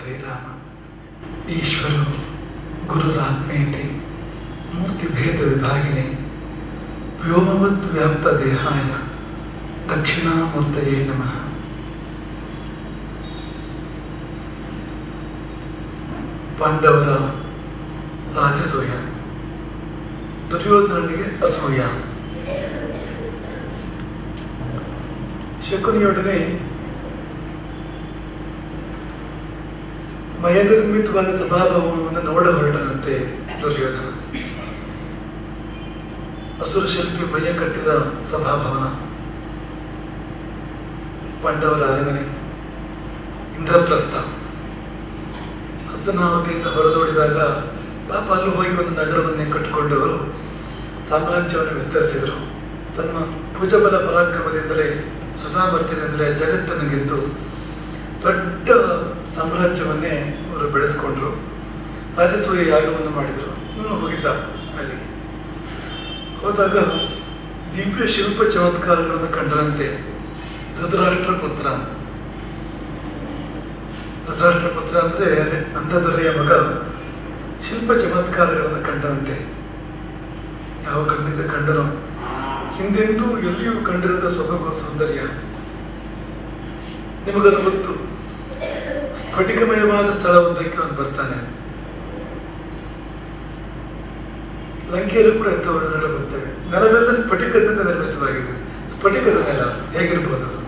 ಹರೇ ರಾಮ ಈಶ್ವರೋ ಗುರುರಾತ್ಮೇತಿ ಮೂರ್ತಿಭೇದ ವಿಭಾಗಿನಿ ವ್ಯೋಮವದ್ ವ್ಯಾಪ್ತ ದೇಹಾಯ ದಕ್ಷಿಣಾಮೂರ್ತಯೇ ನಮಃ ಪಾಂಡವರ ರಾಜಸೂಯ ದುರ್ಯೋಧನನಿಗೆ ಅಸೂಯ ಶಕುನಿಯೊಡನೆ ಮಯನಿರ್ಮಿತವಾದ ಸಭಾಭವನವನ್ನು ನೋಡ ಹೊರಟನಂತೆ ದುರ್ಯೋಧನ ಅಸುರ ಶಿಲ್ಪಿ ಮೈಯ ಕಟ್ಟಿದ ಸಭಾಭವನ ಪಾಂಡವರ ಅರಮನೆ ಇಂದ್ರಪ್ರಸ್ಥ ಹಸ್ತನಾವತಿಯಿಂದ ಹೊರದೋಡಿದಾಗ ಪಾಪ ಅಲ್ಲಿ ಹೋಗಿ ಒಂದು ನಗರವನ್ನೇ ಕಟ್ಟಿಕೊಂಡವರು ಸಾಮ್ರಾಜ್ಯವನ್ನು ವಿಸ್ತರಿಸಿದರು ತನ್ನ ಭುಜಬಲ ಪರಾಕ್ರಮದಿಂದಲೇ ಸುಸಾಮರ್ಥ್ಯದಿಂದಲೇ ಜಗತ್ತನ್ನು ಗೆದ್ದು ದೊಡ್ಡ ಸಾಮ್ರಾಜ್ಯವನ್ನೇ ಅವರು ಬೆಳೆಸ್ಕೊಂಡ್ರು ರಾಜಸೂಯ ಯಾಗವನ್ನು ಮಾಡಿದರು ಇವನು ಹೋಗಿದ್ದ ಅಲ್ಲಿಗೆ ಹೋದಾಗ ದಿವ್ಯ ಶಿಲ್ಪ ಚಮತ್ಕಾರಗಳನ್ನು ಕಂಡರಂತೆ ಧೃತರಾಷ್ಟ್ರ ಪುತ್ರ ಧೃತರಾಷ್ಟ್ರ ಪುತ್ರ ಅಂದ್ರೆ ಅದೇ ಅಂಧದೊರೆಯ ಮಗ ಶಿಲ್ಪ ಚಮತ್ಕಾರಗಳನ್ನು ಕಂಡಂತೆ ಯಾವ ಕಣ್ಣಿಂದ ಕಂಡನೋ ಹಿಂದೆಂದೂ ಎಲ್ಲಿಯೂ ಕಂಡಿರದ ಸೊಬಗು ಸೌಂದರ್ಯ ನಿಮಗದು ಗೊತ್ತು ಸ್ಫಟಿಕಮಯವಾದ ಸ್ಥಳವೊಂದಕ್ಕೆ ಅವನು ಬರ್ತಾನೆ ಲಂಕೆಯಲ್ಲೂ ಕೂಡ ಇಂಥವರು ನೆಲ ಬರ್ತವೆ ನೆಲವೆಲ್ಲ ಸ್ಫಟಿಕದಿಂದ ನಿರ್ಮಿತವಾಗಿದೆ ಸ್ಫಟಿಕದ ನೆಲ ಹೇಗಿರ್ಬೋದು ಅದು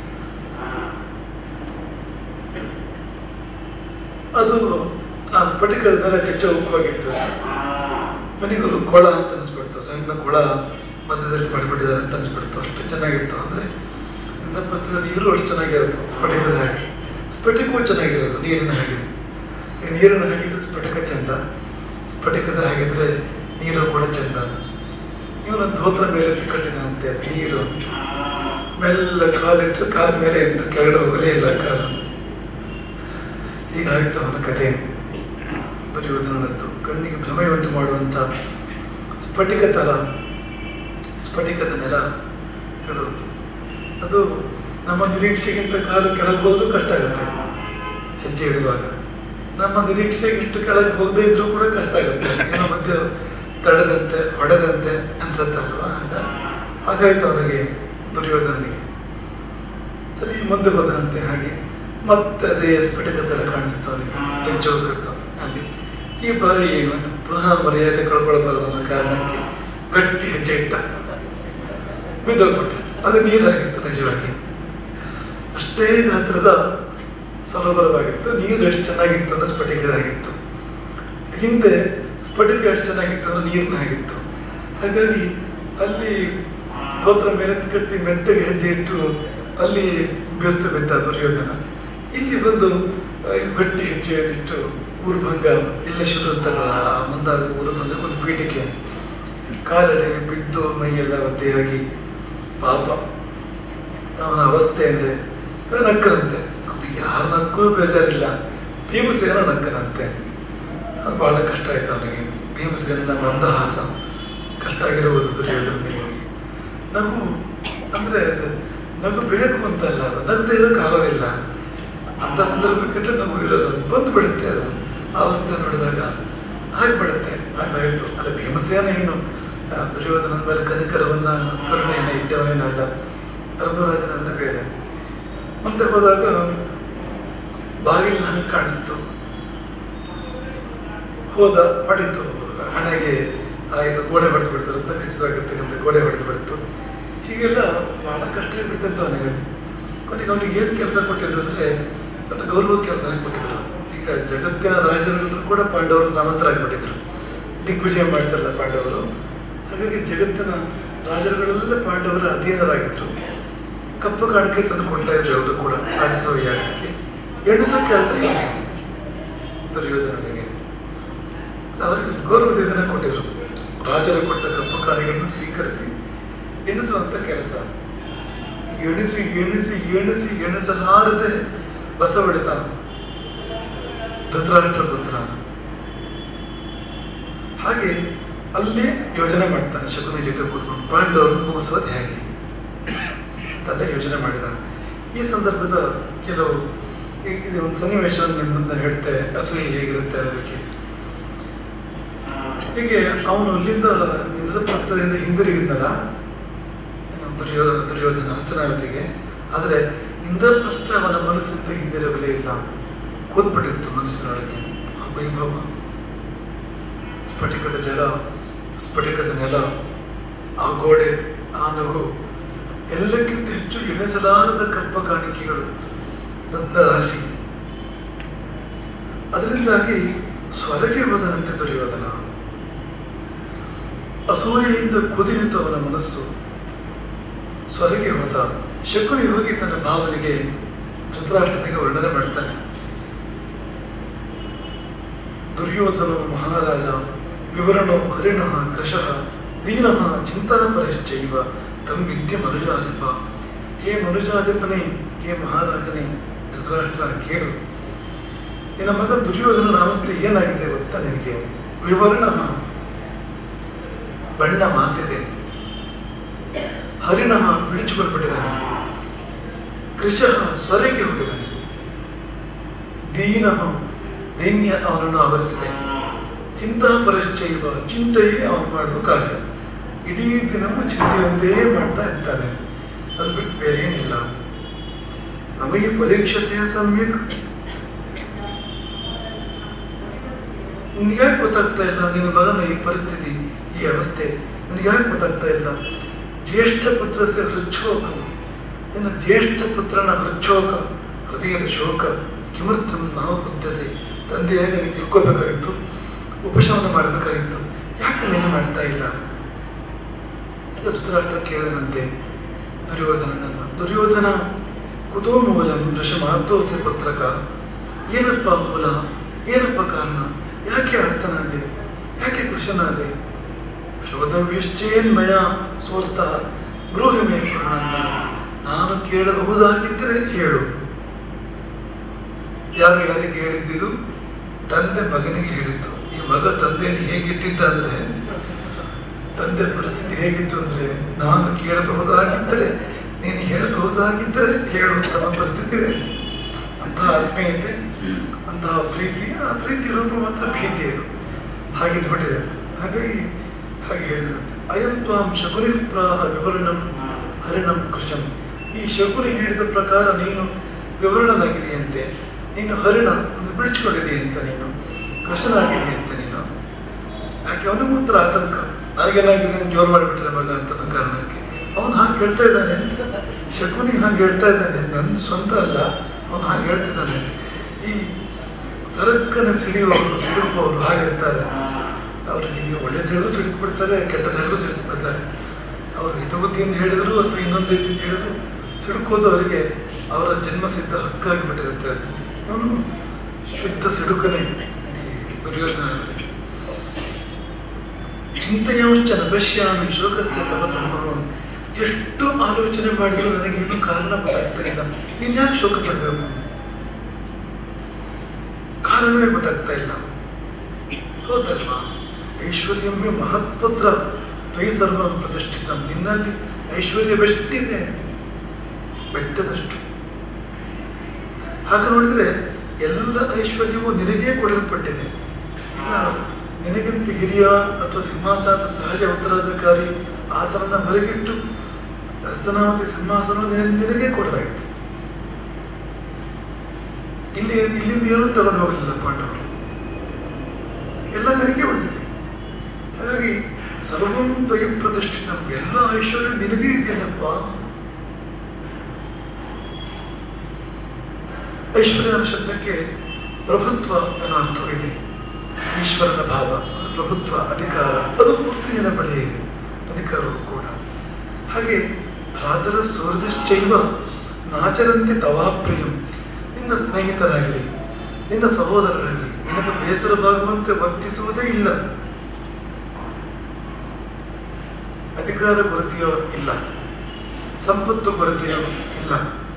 ಅದು ಆ ಸ್ಫಟಿಕದ ನೆಲ ಚಚ್ಚ ಉಪ್ಪವಾಗಿತ್ತು ಮನೆಗದು ಕೊಳ ಅಂತ ಅನಿಸ್ಬಿಡ್ತು ಸಣ್ಣ ಕೊಳ ಮಧ್ಯದಲ್ಲಿ ಮಾಡಿಬಿಟ್ಟಿದ್ದಾರೆ ಅಂತ ಅನಿಸ್ಬಿಡ್ತು ಅಷ್ಟು ಚೆನ್ನಾಗಿತ್ತು ಅಂದ್ರೆ ಇಂಥ ಪರಿಸ್ಥಿತಿ ನೀರು ಅಷ್ಟು ಚೆನ್ನಾಗಿರೋದು ಸ್ಫಟಿಕದ ಹಾಗೆ ಸ್ಫಟಿಕವೂ ಚೆನ್ನಾಗಿರೋದು ನೀರಿನ ಹಾಗೆ ಈಗ ನೀರಿನ ಹಾಗಿದ್ರೆ ಸ್ಫಟಿಕ ಚಂದ ಸ್ಫಟಿಕದ ಹಾಗಿದ್ರೆ ನೀರು ಕೂಡ ಚಂದ ಇವನ ಧೋತ್ರ ಮೇಲೆ ಎತ್ತಿ ಕಟ್ಟಿದಂತೆ ನೀರು ಮೆಲ್ಲ ಕಾಲಿಟ್ಟು ಕಾಲ ಮೇಲೆ ಎತ್ತು ಕೆಳಗಡೆ ಹೋಗಲೇ ಇಲ್ಲ ಕಾಲು ಹೀಗಾಗಿತ್ತು ಅವನ ಕಥೆ ದುರ್ಯೋಧನನದ್ದು ಕಣ್ಣಿಗೆ ಭ್ರಮೆಯುಂಟು ಮಾಡುವಂತ ಸ್ಫಟಿಕ ತಲ ಸ್ಫಟಿಕದ ನೆಲ ಅದು ಅದು ನಮ್ಮ ನಿರೀಕ್ಷೆಗಿಂತ ಕಾಲು ಕೆಳಗೆ ಹೋದ್ರೂ ಕಷ್ಟ ಆಗುತ್ತೆ ಹೆಜ್ಜೆ ಇಡುವಾಗ ನಮ್ಮ ನಿರೀಕ್ಷೆಗೆ ಇಷ್ಟು ಕೆಳಗೆ ಹೋಗದೇ ಇದ್ರೂ ಕೂಡ ಕಷ್ಟ ಆಗುತ್ತೆ ಏನೋ ಮಧ್ಯೆ ತಡೆದಂತೆ ಹೊಡೆದಂತೆ ಅನ್ಸತ್ತಲ್ವಾ ಆಗ ಹಾಗಾಯ್ತು ಅವನಿಗೆ ದುರ್ಯೋಧನಿಗೆ ಸರಿ ಮುಂದೆ ಹೋದಂತೆ ಹಾಗೆ ಮತ್ತೆ ಅದೇ ಸ್ಫಟಿಕದೆಲ್ಲ ಕಾಣಿಸ್ತು ಅವನಿಗೆ ಚಂಚೋಕತ್ತು ಅಲ್ಲಿ ಈ ಬಾರಿ ಇವನು ಪುನಃ ಮರ್ಯಾದೆ ಕಳ್ಕೊಳ್ಬಾರದು ಅನ್ನೋ ಕಾರಣಕ್ಕೆ ಗಟ್ಟಿ ಹೆಜ್ಜೆ ಇಟ್ಟ ಬಿದ್ದೋಗ್ಬಿಟ್ಟ ಅದು ನೀರಾಗಿತ್ತು ನಿಜವಾಗಿ ಅಷ್ಟೇ ಗಾತ್ರದ ಸರೋವರವಾಗಿತ್ತು ನೀರು ಎಷ್ಟು ಚೆನ್ನಾಗಿತ್ತು ಅಂದ್ರೆ ಸ್ಫಟಿಕದಾಗಿತ್ತು ಹಿಂದೆ ಸ್ಫಟಿಕ ಎಷ್ಟು ಚೆನ್ನಾಗಿತ್ತು ಅಂದ್ರೆ ನೀರಿನ ಆಗಿತ್ತು ಹಾಗಾಗಿ ಅಲ್ಲಿ ಸ್ತೋತ್ರ ಮೇಲೆತ್ತಿ ಕಟ್ಟಿ ಮೆತ್ತಗೆ ಹೆಜ್ಜೆ ಇಟ್ಟು ಅಲ್ಲಿ ಬೆಸ್ತು ಬಿದ್ದ ದುರ್ಯೋಧನ ಇಲ್ಲಿ ಬಂದು ಆ, ಗಟ್ಟಿ ಹೆಜ್ಜೆಯನ್ನಿಟ್ಟು ಊರುಭಂಗ ಇಲ್ಲ ಶುರು ಅಂತಲ್ಲ ಮುಂದಾಗ ಊರುಭಂಗ ಒಂದು ಪೀಠಿಕೆ ಕಾಲಡಿಗೆ ಬಿದ್ದು ಮೈಯೆಲ್ಲ ಒದ್ದೆಯಾಗಿ ಪಾಪ ಅವನ ಅವಸ್ಥೆ ಅಂದ್ರೆ ಅಂದ್ರೆ ನಕ್ಕನಂತೆ ಅವನಿಗೆ ಯಾರ ನಕ್ಕೂ ಬೇಜಾರಿಲ್ಲ ಭೀಮಸೇನ ನಕ್ಕನಂತೆ ಅದು ಬಹಳ ಕಷ್ಟ ಆಯ್ತು ಅವನಿಗೆ ಭೀಮಸೇನ ಮಂದಹಾಸ ಕಷ್ಟ ಆಗಿರುವುದು ದುರ್ಯೋಧನಿಗೆ ನಗು ಅಂದ್ರೆ ಅದು ನಗು ಬೇಕು ಅಂತಲ್ಲ ಅದು ನಗದೆ ಇರೋಕೆ ಆಗೋದಿಲ್ಲ ಅಂತ ಸಂದರ್ಭಕ್ಕಿಂತ ನಗು ಇರೋದು ಬಂದು ಬಿಡುತ್ತೆ ಅದು ಆ ಅವಸ್ಥೆ ನೋಡಿದಾಗ ಆಗ್ಬಿಡುತ್ತೆ ಹಾಗಾಯ್ತು ಅಲ್ಲ ಭೀಮಸೇನ ಏನು ಆ, ದುರ್ಯೋಧನನ ಮೇಲೆ ಕನಿಕರವನ್ನ ಕರುಣೆಯನ್ನ ಇಟ್ಟವನೇನಲ್ಲ ಧರ್ಮರಾಜನ ಅಂದ್ರೆ ಬೇರೆ ಮುಂದೆ ಹೋದಾಗ ಬಾಗಿಲಿನ ಹಂಗೆ ಕಾಣಿಸ್ತು ಹೋದ ಹೊಡಿತು ಹಣೆಗೆ ಆ ಇದು ಗೋಡೆ ಹೊಡೆದು ಬಿಡ್ತು ರಕ್ತ ಖಚಿತವಾಗಿರ್ತಕ್ಕಂಥ ಗೋಡೆ ಹೊಡೆದು ಬಿಡ್ತು ಹೀಗೆಲ್ಲ ಬಹಳ ಕಷ್ಟ ಬಿಡ್ತಂತ ಅವನಿಗೆ ಕೊನೆಗೆ ಅವನಿಗೆ ಏನು ಕೆಲಸ ಕೊಟ್ಟಿದ್ರು ಅಂದ್ರೆ ಅದು ಗೌರವದ ಕೆಲಸ ಕೊಟ್ಟಿದ್ರು ಈಗ ಜಗತ್ತಿನ ರಾಜರೆಲ್ಲರೂ ಕೂಡ ಪಾಂಡವರು ಸಾಮಂತರಾಗ್ಬಿಟ್ಟಿದ್ರು ದಿಗ್ವಿಜಯ ಮಾಡ್ತಾರಲ್ಲ ಪಾಂಡವರು ಹಾಗಾಗಿ ಜಗತ್ತಿನ ರಾಜರುಗಳೆಲ್ಲ ಪಾಂಡವರ ಅಧೀನರಾಗಿದ್ರು ಕಪ್ಪು ಕಾಣಿಕೆ ತಂದು ಕೊಡ್ತಾ ಇದ್ರು ಅವರು ಕೂಡ ರಾಜಸಭ ಯಾಗಕ್ಕೆ ಎಣಿಸೋ ಕೆಲಸ ದುರ್ಯೋಧನನಿಗೆ ಅವರಿಗೆ ಗೌರವದ ಇದನ್ನ ಕೊಟ್ಟಿದ್ರು ರಾಜರು ಕೊಟ್ಟ ಕಪ್ಪು ಕಾಣಿಗಳನ್ನು ಸ್ವೀಕರಿಸಿ ಎಣಿಸುವಂತ ಕೆಲಸ ಎಣಿಸಿ ಎಣಿಸಿ ಎಣಿಸಿ ಎಣಿಸಲಾರದೆ ಬಸವಡಿತ ಧೃತರಾಷ್ಟ್ರ ಪುತ್ರ ಹಾಗೆ ಅಲ್ಲೇ ಯೋಜನೆ ಮಾಡ್ತಾನೆ ಶಕುನಿ ಜೊತೆ ಕೂತ್ಕೊಂಡು ಪಾಂಡವರನ್ನು ಮುಗಿಸೋದು ಹೇಗೆ ಅಂತೆಲ್ಲ ಯೋಚನೆ ಮಾಡಿದ ಈ ಸಂದರ್ಭದ ಕೆಲವು ಈ- ಇದು ಒಂದು ಸನ್ನಿವೇಶವನ್ನು ನಿಮ್ಮ ಮುಂದೆ ಹೇಳ್ತೇವೆ ಅಸೂಯೆ ಹೇಗಿರುತ್ತೆ ಅದಕ್ಕೆ ಹೀಗೆ ಅವನು ಅಲ್ಲಿಂದ ಇಂದ್ರಪ್ರಸ್ಥದಿಂದ ಹಿಂದಿರುಗಿದ್ನಲ್ಲ ದುರ್ಯೋ ದುರ್ಯೋಧನ ಹಸ್ತನಾವತಿಗೆ ಆದರೆ ಇಂದ್ರಪ್ರಸ್ಥ ಅವನ ಮನಸ್ಸಿಂದ ಹಿಂದಿರಬಲೇ ಇಲ್ಲ ಕೂತ್ಬಿಟ್ಟಿತ್ತು ಮನಸ್ಸಿನೊಳಗೆ ಆ ವೈಭವ ಸ್ಫಟಿಕದ ಜಲ ಸ್ಫಟಿಕದ ನೆಲ ಆ ಗೋಡೆ ಆ ನಗು ಎಲ್ಲಕ್ಕಿಂತ ಹೆಚ್ಚು ಎಣಿಸಲಾರದ ಕಪ್ಪ ಕಾಣಿಕೆಗಳು ರತ್ನ ರಾಶಿ ಅದರಿಂದಾಗಿ ಸ್ವರಗೆ ಹೋದನಂತೆ ದುರ್ಯೋಧನ ಅಸೂಯೆಯಿಂದ ಕುದಿಯಿತು ಅವನ ಮನಸ್ಸು ಸ್ವರಗೆ ಹೋದ ಶಕುನಿ ಹೋಗಿ ತನ್ನ ಭಾವನೆಗೆ ಧೃತರಾಷ್ಟ್ರನಿಗೆ ವರ್ಣನೆ ಮಾಡ್ತಾನೆ ದುರ್ಯೋಧನೋ ಮಹಾರಾಜ ವಿವರಣೋ ಹರಿಣಃ ಕೃಶಃ ದೀನಃ ಚಿಂತನ ಪರಿಶ್ಚೈವ ತಂ ವಿದ್ಯ ಮನುಜಾಧಿಪ ಹೇ ಮನುಜಾಧಿಪನೇ ಹೇ ಮಹಾರಾಜನೇ ಧೃತರಾಷ್ಟ್ರ ಕೇಳು ನಿನ್ನ ಮಗ ದುರ್ಯೋಧನನ ಅವಸ್ಥೆ ಏನಾಗಿದೆ ಗೊತ್ತಾ ನಿನಗೆ ವಿವರ್ಣ ಬಣ್ಣ ಮಾಸಿದೆ ಹರಿಣ ಬಿಳಿಚಿಕೊಳ್ಬಿಟ್ಟಿದ್ದಾನೆ ಕೃಷ ಸ್ವರೆಗೆ ಹೋಗಿದ್ದಾನೆ ದೀನ ದೈನ್ಯ ಅವನನ್ನು ಆವರಿಸಿದೆ ಚಿಂತಾ ಪರಿಶ್ಚೈವ ಚಿಂತೆಯೇ ಅವನು ಮಾಡುವ ಕಾರ್ಯ ಇಡೀ ದಿನವೂ ಚಿಂತೆಯೊಂದೇ ಮಾಡ್ತಾ ಇರ್ತಾನೆ ಅದು ಬಿಟ್ಟು ಬೇರೆ ಏನಿಲ್ಲ ನಮಗೆ ಪರೀಕ್ಷೆಯ ಸಮ್ಯಕ್ ನಿನಗ್ಯಾಕೆ ಗೊತ್ತಾಗ್ತಾ ಇಲ್ಲ ನಿನ್ನ ಮಗನ ಈ ಪರಿಸ್ಥಿತಿ ಈ ಅವಸ್ಥೆ ನಿನಗ್ಯಾಕೆ ಗೊತ್ತಾಗ್ತಾ ಇಲ್ಲ ಜ್ಯೇಷ್ಠ ಪುತ್ರಸ್ಯ ಹೃಚ್ಛೋಕ ನಿನ್ನ ಜ್ಯೇಷ್ಠ ಪುತ್ರನ ಹೃಚ್ಛೋಕ ಹೃದಯದ ಶೋಕ ಕಿಮರ್ಥಂ ನಾವು ಬುದ್ಧಸಿ ತಂದೆಯಾಗಿ ನೀನು ತಿಳ್ಕೊಬೇಕಾಗಿತ್ತು ಉಪಶಮನ ಮಾಡಬೇಕಾಗಿತ್ತು ಯಾಕೆ ನೀನು ಮಾಡ್ತಾ ಇಲ್ಲ ಧೃತರಾಷ್ಟ್ರ ಕೇಳಿದಂತೆ ದುರ್ಯೋಧನನನ್ನ ದುರ್ಯೋಧನ ಕುತೋ ಮೂಲಂ ವೃಷಮಾತೋಸೆ ಪತ್ರಕ ಏನಪ್ಪ ಮೂಲ ಏನಪ್ಪ ಕಾರಣ ಯಾಕೆ ಅರ್ಥನಾದೆ ಯಾಕೆ ಕೃಷ್ಣನಾದೆ ಶೋಧವ್ಯಶ್ಚೇನ್ಮಯ ಸೋರ್ತ ಗೃಹಮೇ ಕೃಷ್ಣಂದನ ನಾನು ಕೇಳಬಹುದಾಗಿದ್ದರೆ ಹೇಳು ಯಾರು ಯಾರಿಗೆ ಹೇಳಿದ್ದಿದು ತಂದೆ ಮಗನಿಗೆ ಹೇಳಿದ್ದು ಈ ಮಗ ತಂದೆಯನ್ನು ಹೇಗಿಟ್ಟಿದ್ದ ಅಂದ್ರೆ ತಂದೆ ಪರಿಸ್ಥಿತಿ ಹೇಗಿತ್ತು ಅಂದ್ರೆ ನಾನು ಕೇಳಬಹುದಾಗಿದ್ದರೆ ನೀನು ಹೇಳಬಹುದಾಗಿದ್ದರೆ ಹೇಳುವಂತಹ ಪರಿಸ್ಥಿತಿ ಇದೆ ಅಂತಹ ಆತ್ಮೀಯತೆ ಅಂತಹ ಪ್ರೀತಿ ಆ ಪ್ರೀತಿ ರೂಪ ಮಾತ್ರ ಭೀತಿ ಇದು ಹಾಗಿದ್ಬಿಟ್ಟಿದೆ ಅದು ಹಾಗಾಗಿ ಹಾಗೆ ಹೇಳಿದಂತೆ ಅಯಂ ತ್ವಾಂ ಶಕುನಿ ಪ್ರಾಹ ವಿವರಣಂ ಹರಿಣಂ ಕೃಷಂ ಈ ಶಕುನಿ ಹೇಳಿದ ಪ್ರಕಾರ ನೀನು ವಿವರಣನಾಗಿದೆಯಂತೆ ನೀನು ಹರಿಣ ಒಂದು ಬಿಡಿಸ್ಕೊಂಡಿದೆಯಂತ ನೀನು ಕೃಷ್ಣನಾಗಿದೆಯಂತ ನೀನು ಯಾಕೆ ಅವನಿಗೆ ಉತ್ತರ ಆತಂಕ ನನಗೇನಾಗಿದೆ ಜೋರು ಮಾಡಿಬಿಟ್ರೆ ಮಗ ಅಂತ ಅನ್ನೋ ಕಾರಣಕ್ಕೆ ಅವನು ಹಾಗೆ ಹೇಳ್ತಾ ಇದ್ದಾನೆ ಅಂತ ಶಕುನಿ ಹಾಗೆ ಹೇಳ್ತಾ ಇದ್ದಾನೆ ನನ್ನ ಸ್ವಂತ ಅಲ್ಲ ಅವನು ಹಾಗೆ ಹೇಳ್ತಿದ್ದಾನೆ ಈ ಸರಕ್ಕನ ಸಿಡಿಯುವವರು ಸಿಡುಕುವವರು ಹಾಗೆ ಇರ್ತಾರೆ ಅವ್ರಿಗೆ ನೀವು ಒಳ್ಳೇದು ಹೇಳಿದ್ರು ಸಿಡುಕ್ಬಿಡ್ತಾರೆ ಕೆಟ್ಟದ್ದು ಹೇಳಿದ್ರು ಸಿಡುಕ್ಬಿಡ್ತಾರೆ ಅವರು ಹಿತಬುದ್ಧಿಯಿಂದ ಹೇಳಿದ್ರು ಅಥವಾ ಇನ್ನೊಂದು ರೀತಿಯಿಂದ ಹೇಳಿದ್ರು ಸಿಡುಕೋದು ಅವರಿಗೆ ಅವರ ಜನ್ಮಸಿದ್ಧ ಹಕ್ಕಾಗಿ ಬಿಟ್ಟಿರುತ್ತೆ ಅದು ಅವನು ಶುದ್ಧ ಸಿಡುಕನೇ ಈ ದುರ್ಯೋಧನ ಚಿಂತೆಯಾಂಶ ನಭಶ್ಯಾಮಿ ಶೋಕಸ್ಯ ತಪ ಸಂಭವಂ ಎಷ್ಟು ಆಲೋಚನೆ ಮಾಡಿದ್ರು ನನಗೆ ಇನ್ನೂ ಕಾರಣ ಗೊತ್ತಾಗ್ತಾ ಇಲ್ಲ ನೀನ್ ಯಾಕೆ ಶೋಕ ಪಡಬೇಕು ಕಾರಣವೇ ಗೊತ್ತಾಗ್ತಾ ಇಲ್ಲ ಹೌದಲ್ವಾ ಐಶ್ವರ್ಯಮ್ಮೆ ಮಹತ್ಪುತ್ರ ತ್ವಯಿ ಸರ್ವಂ ಪ್ರತಿಷ್ಠಿತ ನಿನ್ನಲ್ಲಿ ಐಶ್ವರ್ಯವೆಷ್ಟಿದೆ ಬೆಟ್ಟದಷ್ಟು ಹಾಗೆ ನೋಡಿದ್ರೆ ಎಲ್ಲ ಐಶ್ವರ್ಯವೂ ನಿನಗೇ ಕೊಡಲ್ಪಟ್ಟಿದೆ ಈಗ ನಿನಗಿಂತ ಹಿರಿಯ ಅಥವಾ ಸಿಂಹಾಸನದ ಸಹಜ ಉತ್ತರಾಧಿಕಾರಿ ಆತನನ್ನ ಹೊರಗಿಟ್ಟು ಹಸ್ತನಾವತಿ ಸಿಂಹಾಸನ ನಿನಗೆ ಕೊಡಲಾಯಿತು ಇಲ್ಲಿ ಇಲ್ಲಿಂದ ಏನೂ ತಗೊಂಡು ಹೋಗಲಿಲ್ಲ ಪಾಂಡವರು ಎಲ್ಲ ನಿನಗೆ ಉಳಿದಿದೆ ಹಾಗಾಗಿ ಸರ್ವಂ ತ್ವಯ ಪ್ರತಿಷ್ಠಿತ ಎಲ್ಲ ಐಶ್ವರ್ಯ ನಿನಗೆ ಇದೆಯಲ್ಲಪ್ಪ ಐಶ್ವರ್ಯ ಅನ್ನೋ ಶಬ್ದಕ್ಕೆ ಪ್ರಭುತ್ವ ಅನ್ನೋ ಅರ್ಥವಿದೆ ಈಶ್ವರನ ಭಾವ ಅದು ಪ್ರಭುತ್ವ ಅಧಿಕಾರ ಅದು ಪೂರ್ತಿ ನಿನ್ನ ಬಳಿ ಇದೆ ಅಧಿಕಾರವು ಕೂಡ ಹಾಗೆ ಭ್ರಾತರ ಸೂರ್ಯಶ್ಚೈವ ನಾಚರಂತೆ ತವಾಪ್ರಿಯಂ ನಿನ್ನ ಸ್ನೇಹಿತರಾಗಲಿ ನಿನ್ನ ಸಹೋದರರಾಗಲಿ ನಿನಗೆ ಬೇಸರವಾಗುವಂತೆ ವರ್ತಿಸುವುದೇ ಇಲ್ಲ ಅಧಿಕಾರ ಕೊರತೆಯೋ ಇಲ್ಲ ಸಂಪತ್ತು ಕೊರತೆಯೋ ಇಲ್ಲ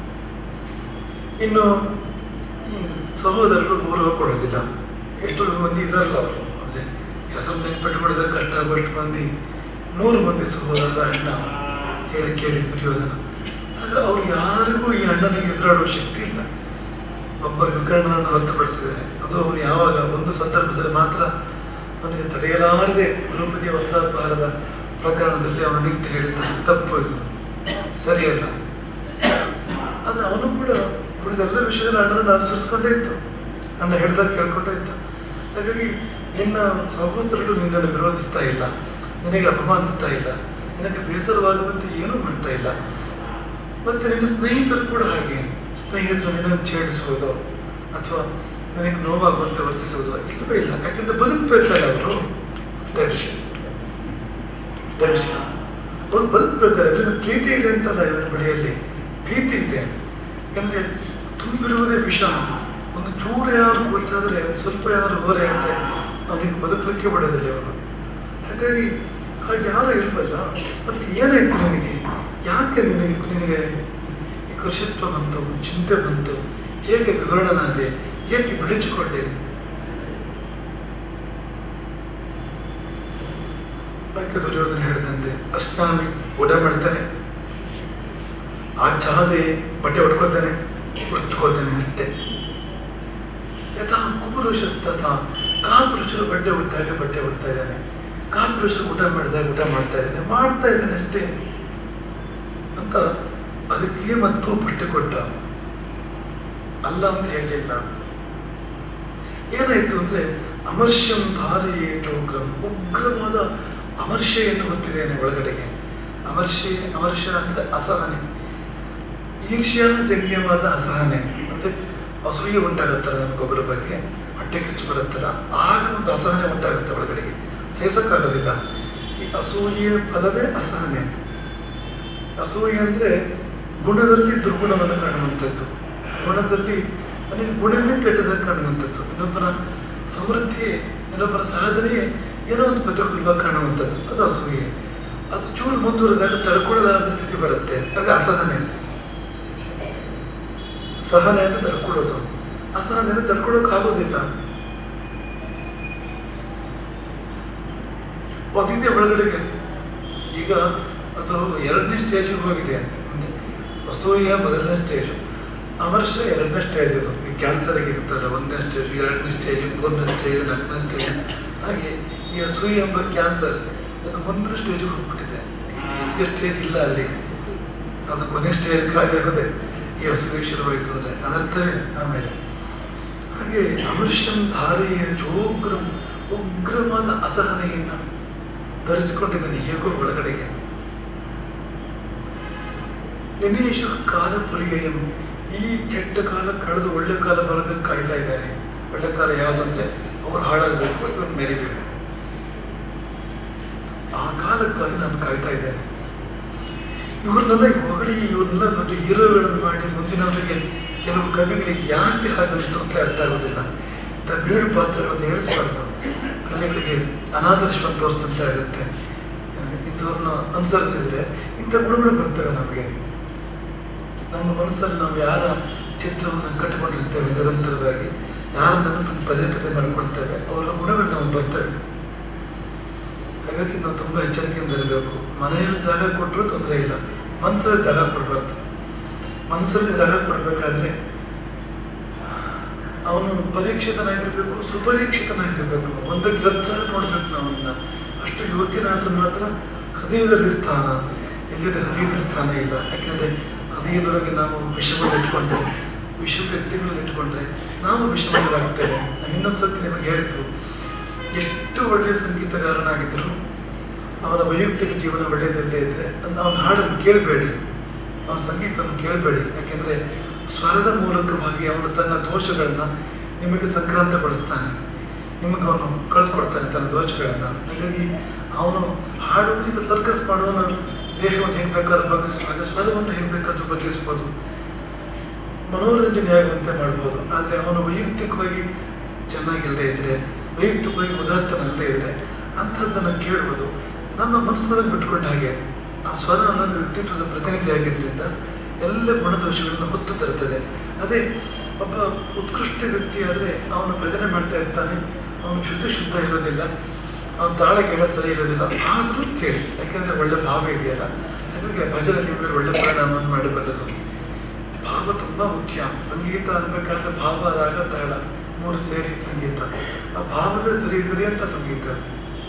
ಇನ್ನು ಹ್ಮ್, ಸಹೋದರರು ಗೌರವ ಕೊಡೋದಿಲ್ಲ ಎಷ್ಟು ಮಂದಿ ಇದಾರಲ್ಲ ಅವರು ಅದೇ ಹೆಸರು ನೆನ್ಪಿಟ್ಕೊಳ್ಳೋದ ಕಷ್ಟ ಆಗುವಷ್ಟು ಮಂದಿ ನೂರು ಮಂದಿ ಸಹೋದರರ ಅಣ್ಣ ಹೇಳಿ ಕೇಳಿ ದುರ್ಯೋಧನ ಆಗ ಅವ್ರು ಯಾರಿಗೂ ಈ ಅಣ್ಣನಿಗೆ ಎದುರಾಡುವ ಶಕ್ತಿ ಇಲ್ಲ ಒಬ್ಬ ವಿಕರಣವನ್ನು ಹೊರತುಪಡಿಸಿದರೆ ಅದು ಅವನು ಯಾವಾಗ ಒಂದು ಸಂದರ್ಭದಲ್ಲಿ ಮಾತ್ರ ಅವನಿಗೆ ತಡೆಯಲಾರದೆ ದ್ರೌಪದಿ ವಸ್ತ್ರಾಪಹಾರದ ಪ್ರಕರಣದಲ್ಲಿ ಅವನು ನಿಂತು ಹೇಳಿದ್ದಾನೆ ತಪ್ಪು ಇದು ಸರಿಯಲ್ಲ ಆದ್ರೆ ಅವನು ಕೂಡ ಉಳಿದೆಲ್ಲ ವಿಷಯದಲ್ಲಿ ಅಣ್ಣನನ್ನು ಅನುಸರಿಸ್ಕೊಂಡೇ ಇತ್ತು ಅಣ್ಣ ಹೇಳ್ದಾಗ ಕೇಳ್ಕೊಂಡೇ ಇತ್ತು ಹಾಗಾಗಿ ನಿನ್ನ ಸಹೋದರರು ನಿನ್ನನ್ನು ವಿರೋಧಿಸ್ತಾ ಇಲ್ಲ ನಿನಗೆ ಅಪಮಾನಿಸ್ತಾ ಇಲ್ಲ ನಿನಗೆ ಬೇಸರವಾಗುವಂತೆ ಏನೂ ಮಾಡ್ತಾ ಇಲ್ಲ ಮತ್ತೆ ನಿನ್ನ ಸ್ನೇಹಿತರು ಕೂಡ ಹಾಗೆ ಸ್ನೇಹಿತರು ನಿನ್ನನ್ನು ಛೇಡಿಸುವುದು ಅಥವಾ ನನಗೆ ನೋವಾಗುವಂತೆ ವರ್ತಿಸುವುದು ಇಲ್ಲವೇ ಇಲ್ಲ ಯಾಕಂದ್ರೆ ಬದುಕಬೇಕಲ್ಲ ಅವರು ದರ್ಶಿ ದರ್ಶಿ ಅವ್ರು ಬದುಕಬೇಕಾದ್ರೆ ಇವನ ಪ್ರೀತಿ ಇದೆ ಅಂತಲ್ಲ ಇವನ ಬಳಿಯಲ್ಲಿ ಪ್ರೀತಿ ಇದೆ ಯಾಕಂದ್ರೆ ತುಂಬಿರುವುದೇ ವಿಷ ಒಂದು ಚೂರು ಯಾರು ಗೊತ್ತಾದ್ರೆ ಒಂದು ಸ್ವಲ್ಪ ಯಾರು ಹೋರೆ ಅಂದ್ರೆ ಅವನಿಗೆ ಬದುಕಲಿಕ್ಕೆ ಬಿಡೋದಿಲ್ಲ ಅವನು ಹಾಗಾಗಿ ಹಾಗೆ ಯಾರು ಇಲ್ವಲ್ಲ ಮತ್ತೆ ಏನಾಯ್ತು ನಿನಗೆ ಯಾಕೆ ನಿನಗೆ ನಿನಗೆ ಈ ಕೃಷಿತ್ವ ಬಂತು ಚಿಂತೆ ಬಂತು ಹೇಗೆ ವಿವರಣನಾದೆ ಹೇಗೆ ಬಿಡಿಸಿಕೊಂಡೆ ಅದಕ್ಕೆ ದುರ್ಯೋಧನ ಹೇಳಿದಂತೆ ಅಸ್ನಾಮಿ ಊಟ ಮಾಡ್ತಾನೆ ಆ ಚಹದೆ ಬಟ್ಟೆ ಹೊಡ್ಕೋತಾನೆ ಉಟ್ಕೋತಾನೆ ಅಷ್ಟೇ ಯಥಾ ಕುಪುರುಷಸ್ತಥ ಕಾಪುರುಷರು ಬಟ್ಟೆ ಉಟ್ಟಾಗೆ ಬಟ್ಟೆ ಉಡ್ತಾ ಇದ್ದಾನೆ ಕಾಪುರುಷರು ಊಟ ಮಾಡಿದಾಗ ಊಟ ಮಾಡ್ತಾ ಇದ್ದಾನೆ ಮಾಡ್ತಾ ಇದ್ದಾನೆ ಅಷ್ಟೇ ಅಂತ ಅದಕ್ಕೆ ಮತ್ತು ಪುಷ್ಟಿ ಕೊಟ್ಟ ಅಲ್ಲ ಅಂತ ಹೇಳಲಿಲ್ಲ ಏನಾಯ್ತು ಅಂದ್ರೆ ಅಮರ್ಷ್ಯಂ ಧಾರೆಯೇ ಚೋಗ್ರಂ ಉಗ್ರವಾದ ಅಮರ್ಷೆಯನ್ನು ಹೊತ್ತಿದ್ದೇನೆ ಒಳಗಡೆಗೆ ಅಮರ್ಷೆ ಅಮರ್ಷ ಅಂದ್ರೆ ಅಸಹನೆ ಈರ್ಷ್ಯ ಜನ್ಯವಾದ ಅಸಹನೆ ಅಂದ್ರೆ ಅಸೂಯೆ ಉಂಟಾಗುತ್ತಲ್ಲ ನಮಗೊಬ್ಬರ ಬಗ್ಗೆ ಹೊಟ್ಟೆ ಕಿಚ್ಚು ಬರುತ್ತಲ್ಲ ಆಗ ಒಂದು ಅಸಹನೆ ಉಂಟಾಗುತ್ತೆ ಒಳಗಡೆಗೆ ಸಹಿಸಕ್ಕಾಗೋದಿಲ್ಲ ಈ ಅಸೂಯೆಯ ಫಲವೇ ಅಸಹನೆ ಅಸೂಯೆ ಅಂದ್ರೆ ಗುಣದಲ್ಲಿ ದುರ್ಗುಣವನ್ನು ಕಾಣುವಂಥದ್ದು ಗುಣದಲ್ಲಿ ನನಗೆ ಗುಣವೇ ಕೆಟ್ಟದಾಗಿ ಕಾಣುವಂಥದ್ದು ಇನ್ನೊಬ್ಬನ ಸಮೃದ್ಧಿಯೇ ಇನ್ನೊಬ್ಬನ ಸಾಧನೆಯೇ ಏನೋ ಒಂದು ಪ್ರತಿಕೂಲವಾಗಿ ಕಾಣುವಂಥದ್ದು ಅದು ಅಸೂಯೆ ಅದು ಚೂರು ಮುಂದುವರೆದಾಗ ತಡ್ಕೊಳ್ಳಲಾರದ ಸ್ಥಿತಿ ಬರುತ್ತೆ ಅದೇ ಅಸಹನೆ ಅಂತ ಸಹನೆ ಅಂತ ತಡ್ಕೊಳ್ಳೋದು ಅಸಹನೆ ತಡ್ಕೊಳ್ಳೋಕೆ ಆಗೋದಿಲ್ಲ ಅದಿದೆ ಒಳಗಡೆಗೆ ಈಗ ಅದು ಎರಡನೇ ಸ್ಟೇಜಿಗೆ ಹೋಗಿದೆ ಅಂತ ಅಂದ್ರೆ ಅಸೂಯ ಮೊದಲನೇ ಸ್ಟೇಜು ಅಮರ್ಷ ಎರಡನೇ ಸ್ಟೇಜ್ ಅದು ಈ ಕ್ಯಾನ್ಸರ್ಗೆ ಇರ್ತಾರೆ ಒಂದನೇ ಸ್ಟೇಜ್ ಎರಡನೇ ಸ್ಟೇಜ್ ಮೂರನೇ ಸ್ಟೇಜ್ ನಾಲ್ಕನೇ ಸ್ಟೇಜ್ ಹಾಗೆ ಈ ಅಸೂಯೆ ಎಂಬ ಕ್ಯಾನ್ಸರ್ ಅದು ಮುಂದಿನ ಸ್ಟೇಜಿಗೆ ಹೋಗ್ಬಿಟ್ಟಿದೆ ಹೆಚ್ಚಿಗೆ ಸ್ಟೇಜ್ ಇಲ್ಲ ಅಲ್ಲಿ ಅದು ಕೊನೆ ಸ್ಟೇಜ್ ಖಾಲಿ ಆಗೋದೆ ಈ ಅಸೂಯೆ ಶುರುವಾಯಿತು ಅಂದರೆ ಅದರ್ಥವೇ ಆಮೇಲೆ ಹಾಗೆ ಅಮರ್ಷಂ ಧಾರೆಯ ಜೋಗ್ರಂ ಉಗ್ರವಾದ ಅಸಹನೆಯನ್ನು ಧರಿಸಿಕೊಂಡಿದ್ದಾನೆ ಹೇಗೋ ಒಳಗಡೆಗೆ ನಿಮೇಶ ಕಾಲ ಪರ್ಯಯಂ ಈ ಕೆಟ್ಟ ಕಾಲ ಕಳೆದು ಒಳ್ಳೆ ಕಾಲ ಬರೋದಕ್ಕೆ ಕಾಯ್ತಾ ಇದ್ದಾನೆ ಒಳ್ಳೆ ಕಾಲ ಯಾವುದಂದ್ರೆ ಅವ್ರು ಹಾಳಾಗಬೇಕು ಇವ್ರು ಮೆರಿಬೇಕು ಆ ಕಾಲಕ್ಕಾಗಿ ನಾನು ಕಾಯ್ತಾ ಇದ್ದೇನೆ ಇವ್ರನ್ನೆಲ್ಲ ಹೊಗಳಿ ಇವ್ರನ್ನೆಲ್ಲ ದೊಡ್ಡ ಹೀರೋಗಳನ್ನು ಮಾಡಿ ಮುಂದಿನವರಿಗೆ ಕೆಲವು ಕವಿಗಳಿಗೆ ಯಾಕೆ ಹಾಗೆ ಅನಿಸ್ತಂತ ಅರ್ಥ ಆಗೋದಿಲ್ಲ ಇಂಥ ಬೀಳು ಪಾತ್ರಗಳನ್ನು ಏಳಿಸ್ಬಾರ್ದು ಕವಿಗಳಿಗೆ ಅನಾದರ್ಶವನ್ನು ತೋರಿಸಂತ ಇರುತ್ತೆ ಇಂಥವ್ರನ್ನ ಅನುಸರಿಸಿದ್ರೆ ಇಂಥ ಗುಣಗಳು ಬರ್ತವೆ ನಮಗೆ ನಮ್ಮ ಮನಸ್ಸಲ್ಲಿ ನಾವು ಯಾರ ಚಿತ್ರವನ್ನು ಕಟ್ಟಿಕೊಂಡಿರ್ತೇವೆ ನಿರಂತರವಾಗಿ ಯಾರ ನೆನಪನ್ನು ಪದೇ ಪದೇ ಮಾಡಿಕೊಳ್ತೇವೆ ಅವರ ಗುಣಗಳು ನಮಗೆ ಬರ್ತವೆ ಹಾಗಾಗಿ ನಾವು ತುಂಬ ಎಚ್ಚರಿಕೆಯಿಂದ ಇರಬೇಕು ಮನೆಯಲ್ಲಿ ಜಾಗ ಕೊಟ್ಟರು ತೊಂದರೆ ಇಲ್ಲ ಮನಸ್ಸಲ್ಲಿ ಜಾಗ ಕೊಡಬಾರ್ದು ಮನಸ್ಸಲ್ಲಿ ಜಾಗ ಕೊಡಬೇಕಾದ್ರೆ ಅವನು ಪರೀಕ್ಷಿತನಾಗಿರ್ಬೇಕು ಸುಪರೀಕ್ಷಿತನಾಗಿರ್ಬೇಕು ಒಂದಕ್ಕೆ ಹತ್ತು ಸಲ ನೋಡ್ಬೇಕು ನಾವು ಅವನ್ನ ಅಷ್ಟು ಯೋಗ್ಯನಾದ್ರೆ ಮಾತ್ರ ಹೃದಯದಲ್ಲಿ ಸ್ಥಾನ ಇಲ್ಲದೆ ಹೃದಯದಲ್ಲಿ ಸ್ಥಾನ ಇಲ್ಲ ಯಾಕೆಂದ್ರೆ ಹೃದಯದೊಳಗೆ ನಾವು ವಿಷವನ್ನು ಇಟ್ಕೊಂಡ್ರೆ ವಿಷ ವ್ಯಕ್ತಿಗಳನ್ನು ಇಟ್ಕೊಂಡ್ರೆ ನಾವು ವಿಷಮಯವಾಗ್ತೇವೆ ನಾವು ಇನ್ನೊಂದು ಸತಿ ನಿಮಗೆ ಹೇಳಿದ್ರು ಎಷ್ಟು ಒಳ್ಳೆಯ ಸಂಗೀತಗಾರನಾಗಿದ್ರು ಅವನ ವೈಯಕ್ತಿಕ ಜೀವನ ಒಳ್ಳೆಯದಿಲ್ಲದೆ ಇದ್ರೆ ಅವನ ಹಾಡನ್ನು ಕೇಳಬೇಡಿ ಅವನ ಸಂಗೀತವನ್ನು ಕೇಳಬೇಡಿ ಯಾಕೆಂದ್ರೆ ಸ್ವರದ ಮೂಲಕವಾಗಿ ಅವನು ತನ್ನ ದೋಷಗಳನ್ನ ನಿಮಗೆ ಸಂಕ್ರಾಂತಗೊಳಿಸ್ತಾನೆ ನಿಮಗೆ ಅವನು ಕಳಿಸ್ಕೊಡ್ತಾನೆ ತನ್ನ ದೋಷಗಳನ್ನ ಹಾಗಾಗಿ ಅವನು ಹಾಡು ಈಗ ಸರ್ಕಸ್ ಮಾಡುವನ ದೇಹವನ್ನು ಹೇಗೆ ಬೇಕಾದ್ರೂ ಬಗ್ಗಿಸುವಾಗ ಸ್ವರವನ್ನು ಹೇಗೆ ಬೇಕಾದ್ರೂ ಬಗ್ಗಿಸ್ಬೋದು ಮನೋರಂಜನೆ ಆಗುವಂತೆ ಮಾಡ್ಬೋದು ಆದರೆ ಅವನು ವೈಯಕ್ತಿಕವಾಗಿ ಚೆನ್ನಾಗಿಲ್ಲದೆ ಇದ್ರೆ ವೈಯಕ್ತಿಕವಾಗಿ ಉದಾತ್ತನಲ್ಲದೆ ಇದ್ರೆ ಅಂಥದ್ದನ್ನು ಕೇಳುವುದು ನಮ್ಮ ಮನಸ್ಸೊಳಗೆ ಬಿಟ್ಕೊಂಡ ಹಾಗೆ ಆ ಸ್ವರ ಅನ್ನೋದು ವ್ಯಕ್ತಿತ್ವದ ಪ್ರತಿನಿಧಿ ಆಗಿದ್ದರಿಂದ ಎಲ್ಲ ಗುಣದೋಷಗಳನ್ನು ಹೊತ್ತು ತರುತ್ತದೆ ಅದೇ ಒಬ್ಬ ಉತ್ಕೃಷ್ಟ ವ್ಯಕ್ತಿ ಆದರೆ ಅವನು ಭಜನೆ ಮಾಡ್ತಾ ಇರ್ತಾನೆ ಅವನು ಶುದ್ಧ ಶುದ್ಧ ಇರೋದಿಲ್ಲ ಅವನ ತಾಳೆ ಕೇಳ ಸರಿ ಇರೋದಿಲ್ಲ ಆದರೂ ಕೇಳಿ ಯಾಕೆಂದ್ರೆ ಒಳ್ಳೆ ಭಾವ ಇದೆಯಲ್ಲ ಹಾಗಾಗಿ ಆ ಭಜನೆ ನಿಮ್ಮ ಮೇಲೆ ಒಳ್ಳೆ ಪರಿಣಾಮವನ್ನು ಮಾಡಬಲ್ಲದು ಭಾವ ತುಂಬಾ ಮುಖ್ಯ ಸಂಗೀತ ಅನ್ಬೇಕಾದ್ರೆ ಭಾವ ರಾಗ ತಾಳ ಮೂರು ಸೇರಿ ಸಂಗೀತ ಆ ಭಾವವೇ ಸರಿ ಸರಿ ಅಂತ ಸಂಗೀತ ಅದು.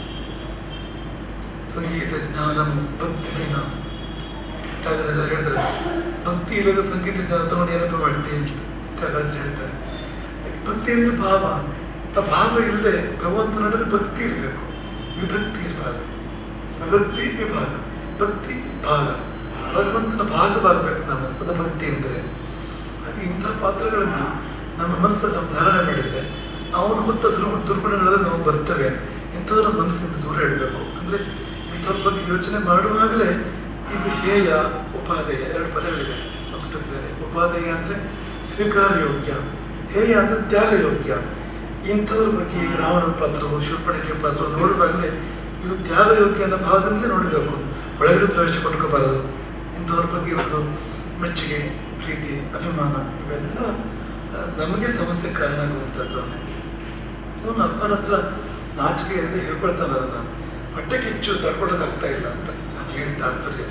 ಸಂಗೀತ ಜ್ಞಾನ ಭಕ್ತಿವಿನ ತ್ಯಾಗರಾಜರು ಹೇಳಿದ್ರೆ ಭಕ್ತಿ ಇಲ್ಲದ ಸಂಗೀತ ಜ್ಞಾನ ತಗೊಂಡು ಏನಪ್ಪ ಮಾಡ್ತೀವಿ ಅಂತ ತ್ಯಾಗರಾಜರು ಹೇಳ್ತಾರೆ ಭಕ್ತಿ ಅಂದ್ರೆ ಭಾವ ಆ ಭಾವ ಇಲ್ಲದೆ ಭಗವಂತನೊಡನೆ ಭಕ್ತಿ ಇರಬೇಕು ವಿಭಕ್ತಿ ಇರಬಾರ್ದು ವಿಭಕ್ತಿ ವಿಭಾಗ ಭಕ್ತಿ ಭಾಗ ಭಗವಂತನ ಭಾಗವಾಗಬೇಕು ನಾವು ಅದು ಭಕ್ತಿ ಅಂದ್ರೆ ಹಾಗೆ ಇಂಥ ಪಾತ್ರಗಳನ್ನು ನಮ್ಮ ಮನಸ್ಸಲ್ಲಿ ನಾವು ಧಾರಣೆ ಮಾಡಿದ್ರೆ ಅವನು ಹೊತ್ತ ದುರ್ಗು ದುರ್ಗುಣಗಳೆಲ್ಲ ನಾವು ಬರ್ತವೆ ಇಂಥವ್ರ ಮನಸ್ಸಿಂದ ದೂರ ಇಡಬೇಕು ಅಂದ್ರೆ ಇಂಥವ್ರ ಬಗ್ಗೆ ಯೋಚನೆ ಮಾಡುವಾಗಲೇ ಇದು ಹೇಯ ಉಪಾದೇಯ ಎರಡು ಪದಗಳಿದೆ ಸಂಸ್ಕೃತದಲ್ಲಿ ಉಪಾದೇಯ ಅಂದ್ರೆ ಸ್ವೀಕಾರ ಯೋಗ್ಯ ಹೇಯ ಅಂದ್ರೆ ತ್ಯಾಗ ಯೋಗ್ಯ ಇಂಥವ್ರ ಬಗ್ಗೆ ಈ ರಾವಣನ ಪಾತ್ರವು ಶೂರ್ಪಣಿಕೆ ಪಾತ್ರವು ನೋಡುವಾಗಲೇ ಇದು ತ್ಯಾಗ ಯೋಗ್ಯ ಅನ್ನೋ ಭಾವದಿಂದಲೇ ನೋಡಬೇಕು ಒಳಗಡೆ ಪ್ರವೇಶ ಪಡ್ಕೋಬಾರದು ಇಂಥವ್ರ ಬಗ್ಗೆ ಒಂದು ಮೆಚ್ಚುಗೆ ಪ್ರೀತಿ ಅಭಿಮಾನ ಇವೆಲ್ಲ ಆ, ನಮಗೆ ಸಮಸ್ಯೆ ಕಾರಣ ಆಗುವಂಥದ್ದು ಇವನು ಅಪ್ಪನ ಹತ್ರ ನಾಚಿಕೆ ಎಂದು ಹೇಳ್ಕೊಳ್ತಾನೆ ಅದನ್ನ ಹೊಟ್ಟೆ ಕಿಚ್ಚು ತಡ್ಕೊಳಕ್ಕಾಗ್ತಾ ಇಲ್ಲ ಅಂತ ನಾನು ಹೇಳಿದ ತಾತ್ಪರ್ಯ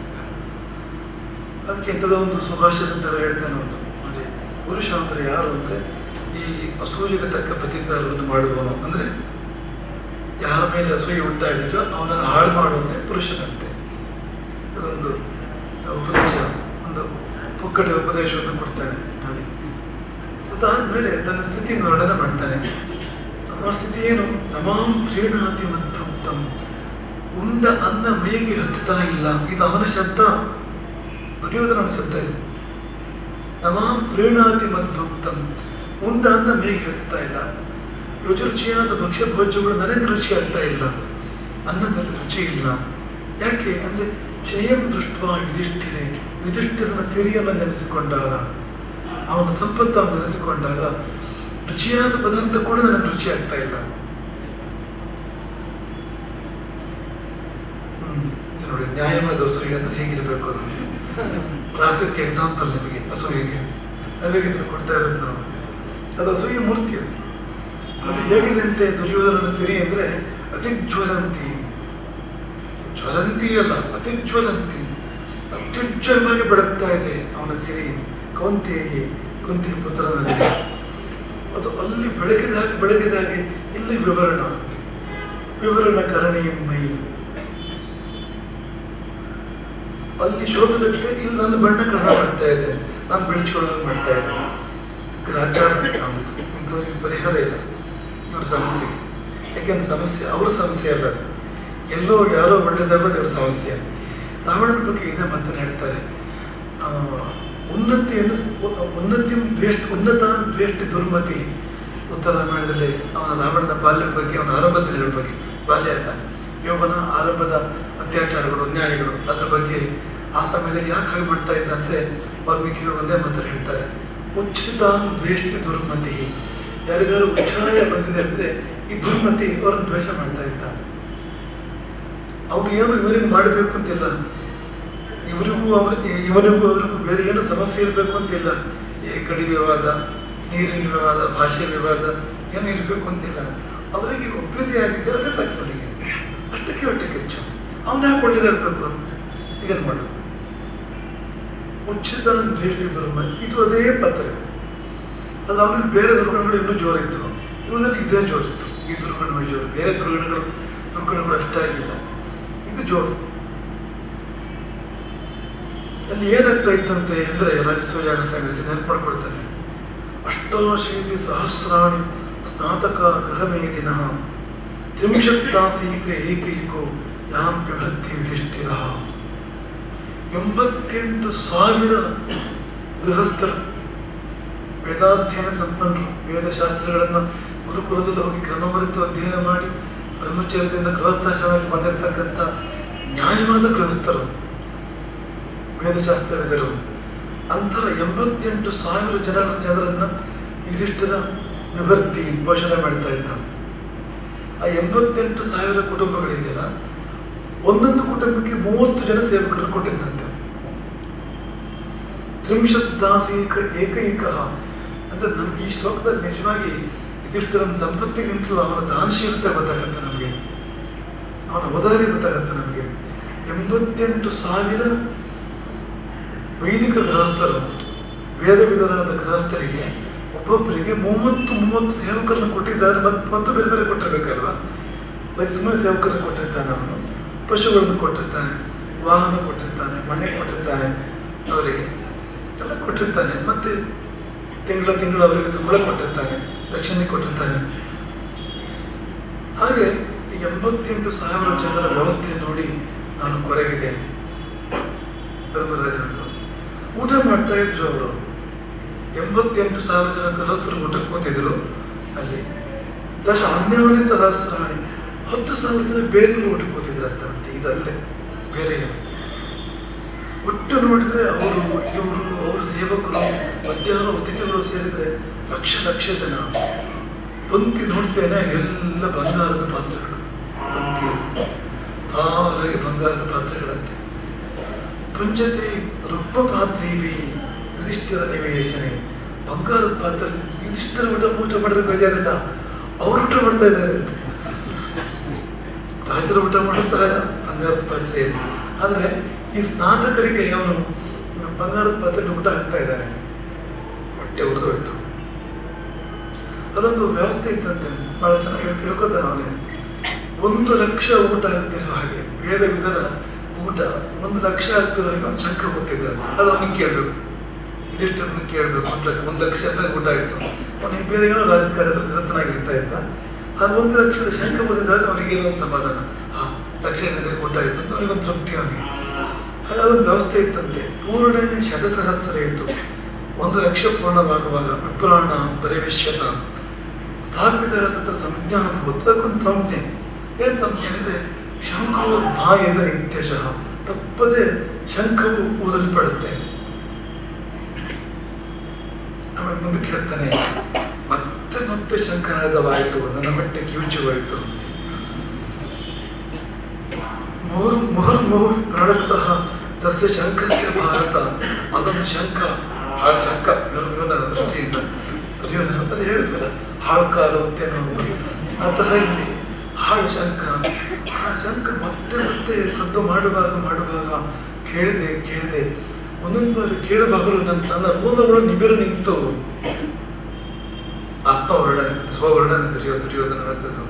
ಅದಕ್ಕೆ ಎಂಥದೋ ಒಂದು ಸುಭಾಷಿತ ಥರ ಹೇಳ್ತಾನೆ ಒಂದು ಅಂದ್ರೆ ಪುರುಷ ಅಂದ್ರೆ ಯಾರು ಅಂದ್ರೆ ಈ ಅಸೂಯೆಗೆ ತಕ್ಕ ಪ್ರತಿಕಾರವನ್ನು ಮಾಡುವವನು ಅಂದ್ರೆ ಯಾರ ಮೇಲೆ ಅಸೂಯೆ ಉಂಟಾಗಿದೆಯೋ ಅವನನ್ನು ಹಾಳು ಮಾಡುವವನೇ ಪುರುಷನಂತೆ ಅದೊಂದು ಉಪದೇಶ ಒಂದು ಪುಕ್ಕಟ ಉಪದೇಶವನ್ನು ಕೊಡ್ತಾನೆ ಅಲ್ಲಿ ಅದಾದ್ಮೇಲೆ ತನ್ನ ಸ್ಥಿತಿಯನ್ನು ವರ್ಣನೆ ಮಾಡ್ತಾನೆ ಆ ಸ್ಥಿತಿ ಏನು ನಮಾಂ ಪ್ರೀಣಾತಿ ಮದ್ಭುಕ್ತಂ ಉಂಡ ಅನ್ನ ಮೈಗೆ ಹತ್ತುತ್ತಾ ಇಲ್ಲ ಇದು ಅವನ ಶಬ್ದ ದುರ್ಯೋಧನನ ಶಬ್ದ ಇದು ನಮಾಂ ಪ್ರೀಣಾತಿ ಮದ್ಭುಕ್ತಂ ಉಂಡ ಅನ್ನ ಮೇಗೆ ಹತ್ತುತ್ತಾ ಇಲ್ಲ ರುಚಿ ರುಚಿಯಾದ ಭಕ್ಷ್ಯ ಭೋಜ್ಯಗಳು ನನಗೆ ರುಚಿ ಆಗ್ತಾ ಇಲ್ಲ ಅನ್ನದಲ್ಲಿ ರುಚಿ ಇಲ್ಲ ಯಾಕೆ ಅಂದ್ರೆ ಶ್ರೇಯಂ ದೃಷ್ಟ ಯುಧಿಷ್ಠಿರೆ ಯುಧಿಷ್ಠಿರನ ಸಿರಿಯನ್ನು ನೆನೆಸಿಕೊಂಡಾಗ ಅವನ ಸಂಪತ್ತನ್ನು ನೆನೆಸಿಕೊಂಡಾಗ ರುಚಿಯಾದ ಪದಾರ್ಥ ಕೂಡ ನನಗೆ ರುಚಿ ಆಗ್ತಾ ಇಲ್ಲ ಹ್ಮ್. ಇದು ನೋಡಿ ನ್ಯಾಯವಾದ ಅಸೂಯೆ ಅಂದ್ರೆ ಹೇಗಿರ್ಬೇಕು ಅದು ಕ್ಲಾಸಿಕ್ ಎಕ್ಸಾಂಪಲ್ ನಿಮಗೆ ಅಸೂಯೆಗೆ ಹಾಗಾಗಿ ಇದನ್ನು ಕೊಡ್ತಾ ಇರೋದು ನಾವು ಅದು ಅಸೂಯೆ ಮೂರ್ತಿ ಅದು ಅದು ಹೇಗಿದೆ ಅಂತೆ ದುರ್ಯೋಧನನ ಸಿರಿ ಅಂದ್ರೆ ಅತಿ ಜ್ವಲಂತಿ ಜ್ವಲಂತಿ ಅಲ್ಲ ಅತಿ ಜ್ವಲಂತಿ ಅತ್ಯುಜ್ವಲವಾಗಿ ಬೆಳಗ್ತಾ ಇದೆ ಅವನ ಸಿರಿ ಕೌಂತೆಯೇ ಕುಂತಿ ಪುತ್ರನಲ್ಲಿ ಅದು ಅಲ್ಲಿ ಬೆಳಗಿದಾಗ ಬೆಳಗಿದಾಗೆ ಇಲ್ಲಿ ವಿವರಣ ವಿವರಣ ಕರಣೀಯಮ್ಮೈ ಅಲ್ಲಿ ಶೋಭಿಸುತ್ತೆ ಇಲ್ಲಿ ನನ್ನ ಬಣ್ಣ ಕಡಿಮೆ ಮಾಡ್ತಾ ಇದೆ ನಾನು ಬೆಳೆಸ್ಕೊಳ್ಳೋದು ಮಾಡ್ತಾ ಇದ್ದೆ ಗ್ರಾಚಾರ ಕಾಣ್ತು ಇಂಥವ್ರಿಗೆ ಪರಿಹಾರ ಇಲ್ಲ ಇವ್ರ ಸಮಸ್ಯೆ ಯಾಕೆಂದ್ರೆ ಸಮಸ್ಯೆ ಅವ್ರ ಸಮಸ್ಯೆ ಅಲ್ಲ ಅದು ಎಲ್ಲೋ ಯಾರೋ ಒಳ್ಳೇದಾಗೋದು ಇವ್ರ ಸಮಸ್ಯೆ ರಾವಣನ ಬಗ್ಗೆ ಇದೇ ಮಾತನ್ನು ಹೇಳ್ತಾರೆ ಆ, ಉನ್ನತಿಯನ್ನು ಉನ್ನತಿ ದ್ವೇಷ ಉನ್ನತ ದ್ವೇಷ್ಟ ದುರ್ಮತಿ ಉತ್ತರ ರಾಮಾಯಣದಲ್ಲಿ ಅವನ ರಾವಣನ ಬಾಲ್ಯದ ಬಗ್ಗೆ ಅವನ ಆರಂಭದ ದಿನಗಳ ಬಗ್ಗೆ ಬಾಲ್ಯ ಅಲ್ಲ ಯೌವನ ಆರಂಭದ ಅತ್ಯಾಚಾರಗಳು ಅನ್ಯಾಯಗಳು ಅದ್ರ ಬಗ್ಗೆ ಆ ಸಮಯದಲ್ಲಿ ಯಾಕೆ ಹಾಗೆ ಮಾಡ್ತಾ ಇದ್ದ ಅಂದ್ರೆ ವಾಲ್ಮೀಕಿಗಳು ಒಂದೇ ಮಾತಲ್ಲಿ ಹೇಳ್ತಾರೆ ಉಚ್ಚಿತ ದ್ವೇಷ್ಟ ದುರ್ಮತಿ ಯಾರಿಗಾರು ಉಚ್ಚಾಯ ಬಂದಿದೆ ಅಂದ್ರೆ ಈ ದುರ್ಮತಿ ಅವರನ್ನು ದ್ವೇಷ ಮಾಡ್ತಾ ಇದ್ದ ಅವ್ರು ಏನು ಇವರಿಗೆ ಮಾಡಬೇಕು ಅಂತಿಲ್ಲ ಇವರಿಗೂ ಅವ್ರ ಇವನಿಗೂ ಅವರಿಗೂ ಬೇರೆ ಏನು ಸಮಸ್ಯೆ ಇರಬೇಕು ಅಂತಿಲ್ಲ ಈ ಗಡಿ ವಿವಾದ ನೀರಿನ ವಿವಾದ ಭಾಷೆ ವಿವಾದ ಏನು ಇರಬೇಕು ಅಂತಿಲ್ಲ ಅವರಿಗೆ ಒಪ್ಪಿಗೆ ಆಗಿದೆ ಅದೇ ಸಾಕು ಅವರಿಗೆ ಅಷ್ಟಕ್ಕೆ ಹೊಟ್ಟೆ ಕಿಚ್ಚು ಅವನ ಯಾಕೆ ಒಳ್ಳೇದಾಗಬೇಕು ಇದನ್ನು ಮಾಡು ಉಚಿತ ದ್ವೇಷ ಧರ್ಮ ಇದು ಅದೇ ಪಾತ್ರ ಅದು ಅವನಲ್ಲಿ ಬೇರೆ ದುರ್ಗುಣಗಳು ಇನ್ನೂ ಜೋರಿತ್ತು ಇವನಲ್ಲಿ ಇದೇ ಜೋರಿತ್ತು ಈ ದುರ್ಗುಣಗಳು ಜೋರು ಬೇರೆ ದುರ್ಗುಣಗಳು ದುರ್ಗುಣಗಳು ಅಷ್ಟಾಗಿಲ್ಲ ಇದು ಜೋರು ಅಲ್ಲಿ ಏನಾಗ್ತಾ ಇತ್ತಂತೆ ಅಂದ್ರೆ ರಾಜಸೂಯಾಗ ಸಂಘದಲ್ಲಿ ನೆನಪು ಮಾಡ್ಕೊಳ್ತಾನೆ ಅಷ್ಟಾಶೀತಿ ಸಹಸ್ರಾಣಿ ಸ್ನಾತಕ ಗೃಹಮೇದಿನ ತ್ರಿಂಶತ್ತಾಸೀಕ ಏಕೈಕೋ ಯಾಂ ಪಿಭೃತ್ತಿ ಯುಧಿಷ್ಠಿರ ಎಂಬತ್ತೆಂಟು ಸಾವಿರ ಗೃಹಸ್ಥರು ವೇದಾಧ್ಯಯನ ಸಂಪನ್ನರು ವೇದಶಾಸ್ತ್ರಗಳನ್ನು ಗುರುಕುಲದಲ್ಲಿ ಹೋಗಿ ಕ್ರಮವರಿತು ಅಧ್ಯಯನ ಮಾಡಿ ಬ್ರಹ್ಮಚರ್ಯದಿಂದ ಗೃಹಸ್ಥಾಶ್ರಮಕ್ಕೆ ಬಂದಿರತಕ್ಕಂಥ ನ್ಯಾಯವಾದ ಗೃಹಸ್ಥರು ವೇದಶಾಸ್ತ್ರವಿದರು ಅಂತಹ ಎಂಬತ್ತೆಂಟು ಸಾವಿರ ಜನ ಜನರನ್ನ ಯುಧಿಷ್ಠಿರ ವಿಭರ್ತಿ ಪೋಷಣೆ ಮಾಡ್ತಾ ಇದ್ದ ಆ ಎಂಬತ್ತೆಂಟು ಸಾವಿರ ಕುಟುಂಬಗಳಿದೆಯಲ್ಲ ಒಂದೊಂದು ಕುಟುಂಬಕ್ಕೆ ಮೂವತ್ತು ಜನ ಸೇವಕರು ಕೊಟ್ಟಿದ್ದಂತೆ ತ್ರಿಂಶತ್ ದಾಸೀಕ ಏಕೈಕ ಅಂದ್ರೆ ನಮ್ಗೆ ಈ ಶ್ಲೋಕದಲ್ಲಿ ನಿಜವಾಗಿ ಯುಧಿಷ್ಠಿರನ ಸಂಪತ್ತಿಗಿಂತಲೂ ಅವನ ದಾನಶೀಲತೆ ಗೊತ್ತಾಗತ್ತೆ ನಮಗೆ ಅವನ ಉದಾರಿ ಗೊತ್ತಾಗತ್ತೆ ನಮಗೆ ಎಂಬತ್ತೆಂಟು ಸಾವಿರ ವೈದಿಕ ಗೃಹಸ್ಥರು ವೇದ ವಿಧರಾದ ಗೃಹಸ್ಥರಿಗೆ ಒಬ್ಬೊಬ್ಬರಿಗೆ ಮೂವತ್ತು ಮೂವತ್ತು ಸೇವಕರನ್ನು ಕೊಟ್ಟಿದ್ದಾರೆ ಮತ್ತು ಮತ್ತು ಬೇರೆ ಬೇರೆ ಕೊಟ್ಟಿರ್ಬೇಕಲ್ವಾ ಬರೀ ಸುಮ್ಮನೆ ಸೇವಕರನ್ನು ಕೊಟ್ಟಿರ್ತಾನೆ ಅವನು ಪಶುಗಳನ್ನು ಕೊಟ್ಟಿರ್ತಾನೆ ವಾಹನ ಕೊಟ್ಟಿರ್ತಾನೆ ಮನೆ ಕೊಟ್ಟಿರ್ತಾನೆ ಅವರಿಗೆ ಎಲ್ಲ ಕೊಟ್ಟಿರ್ತಾನೆ ಮತ್ತೆ ತಿಂಗಳ ತಿಂಗಳು ಅವರಿಗೆ ಸಂಬಳ ಕೊಟ್ಟಿರ್ತಾನೆ ದಕ್ಷಿಣೆ ಕೊಟ್ಟಿರ್ತಾನೆ ಹಾಗೆ ಈ ಎಂಬತ್ತೆಂಟು ಸಾವಿರ ಜನರ ವ್ಯವಸ್ಥೆ ನೋಡಿ ನಾನು ಕೊರಗಿದೆ ಧರ್ಮರಾಜನದ್ದು ಊಟ ಮಾಡ್ತಾ ಇದ್ರು ಅವರು ಎಂಬತ್ತೆಂಟು ಸಾವಿರ ಜನ ಗೃಹಸ್ಥರು ಊಟ ಕೂತಿದ್ರು ಅಲ್ಲಿ ದಶ ಅನ್ಯಾನಿ ಸಹಸ್ರಾಣಿ ಹತ್ತು ಸಾವಿರ ಜನ ಬೇರೆ ಊಟ ಕೂತಿದ್ರಂತೆ ಇದಲ್ಲದೆ ಬೇರೆ ಏನು. ಒಟ್ಟು ನೋಡಿದ್ರೆ ಅವರು ಇವರು ಅವ್ರ ಸೇವಕರು ಮಧ್ಯಾಹ್ನ ಅತಿಥಿಗಳು ಸೇರಿದ್ರೆ ಲಕ್ಷ ಲಕ್ಷ ಜನ ಪಂಕ್ತಿ ನೋಡ್ತೇನೆ ಎಲ್ಲ ಬಂಗಾರದ ಪಾತ್ರೆಗಳು ಪಂಕ್ತಿ ಸಾಲಾಗಿ ಬಂಗಾರದ ಪಾತ್ರೆಗಳಂತೆ ಪುಂಜತೆ ರುಬ್ಬ ಪಾತ್ರೀವಿ ಯುಧಿಷ್ಠಿರ ನಿವೇಶನೆ ಬಂಗಾರದ ಪಾತ್ರೆ ಯುಧಿಷ್ಠಿರ ಊಟ ಊಟ ಮಾಡಿದ್ರೆ ಬೇಜಾರಿಲ್ಲ ಅವ್ರು ಊಟ ಮಾಡ್ತಾ ಇದ್ದಾರೆ ರಾಜರ ಊಟ ಮಾಡೋ ಸಹ ಬಂಗಾರದ ಪಾತ್ರೆಯಲ್ಲಿ ಆದರೆ ಈ ಸ್ನಾತಕರಿಗೆ ಅವನು ಬಂಗಾರದ ಪಾತ್ರೆಯಲ್ಲಿ ಊಟ ಹಾಕ್ತಾ ಇದ್ದಾನೆ ಹೊಟ್ಟೆ ಉರಿದೋಯ್ತು ಅದೊಂದು ವ್ಯವಸ್ಥೆ ಇತ್ತಂತೆ ಬಹಳ ಚೆನ್ನಾಗಿ ತಿಳ್ಕೊತಾನೆ ಅವನೇ ಒಂದು ಲಕ್ಷ ಊಟ ಆಗ್ತಿರೋ ಹಾಗೆ ವೇದ ವಿಧರ ಊಟ ಒಂದು ಲಕ್ಷ ಆಗ್ತಿರೋ ಹಾಗೆ ಒಂದು ಶಂಕ ಗೊತ್ತಿದ್ದಂತೆ ಅದು ಅವನಿಗೆ ಕೇಳಬೇಕು ಇದಿಷ್ಟನ್ನು ಕೇಳಬೇಕು ಒಂದು ಲಕ್ಷ ಒಂದು ಲಕ್ಷ ಅಂದ್ರೆ ಊಟ ಆಯ್ತು ಅವನಿಗೆ ಬೇರೆ ಏನೋ ರಾಜಕಾರ್ಯದಲ್ಲಿ ನಿರತನಾಗಿರ್ತಾ ಇದ್ದ ಆ ಒಂದು ಲಕ್ಷದ ಶಂಕ ಓದಿದಾಗ ಅವನಿಗೆ ಏನೋ ಒಂದು ಸಮಾಧಾನ ಆ ಲಕ್ಷ ಜನರಿಗೆ ಊಟ ಆಯ್ತು ಅಂತ ಅವನಿಗೊಂದು ತೃಪ್ತಿ ಅವನಿಗೆ ಹಾಗೆ ಅದೊಂದು ವ್ಯವಸ್ಥೆ ಇತ್ತಂತೆ ಪೂರ್ಣ ಶತಸಹಸ್ರ ಇತ್ತು ಒಂದು ಲಕ್ಷ ಪೂರ್ಣವಾಗುವಾಗ ವಿಪ್ರಾಣ ಪರಿವೇಶ್ಯತ ಸ್ಥಾಪಿತ ತತ್ರ ಸಂಜ್ಞಾ ಭೂತ ಅದಕ್ಕೊಂದು ಸಂಜ್ಞೆ ಏನು ಸಂಜ್ಞೆ ಅಂದ್ರೆ ಶಂಖವು ಭಾಯದ ನಿತ್ಯಶಃ ತಪ್ಪದೆ ಶಂಖವು ಊದಲ್ಪಡುತ್ತೆ ಆಮೇಲೆ ಮುಂದಕ್ಕೆ ಹೇಳ್ತಾನೆ ಮತ್ತೆ ಮತ್ತೆ ಶಂಖನಾದವಾಯಿತು ನನ್ನ ಹೊಟ್ಟೆ ಕಿವುಚಿ ಹೋಯಿತು ಮುಹುರ್ ಮುಹುರ್ಮುಹು ಪ್ರಣತಃ ತಸ್ಯ ಶಂಖಸ್ಯ ಭಾರತ ಅದೊಂದು ಶಂಖ ಹಾಳು ಶಂಖ ಇವನು- ಇವನ ದೃಷ್ಟಿಯಿಂದ ದುರ್ಯೋಧನ ಅದು ಹೇಳಿದ್ವಲ್ಲ ಹಾಳು ಕಾಲು ಅಂತೇನೋ ಅಂತಹ ಇಲ್ಲಿ ಹಾಳು ಶಂಖ ಆ ಶಂಖ ಮತ್ತೆ ಮತ್ತೆ ಸದ್ದು ಮಾಡುವಾಗ ಮಾಡುವಾಗ ಕೇಳಿದೆ ಕೇಳಿದೆ ಒಂದೊಂದು ಬಾರಿ ಕೇಳುವಾಗಲೂ ನನ್ನ ನನ್ನ ರೋಮಗಳು ನಿಬಿರು ನಿಂತು ಆತ್ಮವರ್ಣನೆ ಸ್ವವರ್ಣನೆ ದುರ್ಯೋ ದುರ್ಯೋಧನ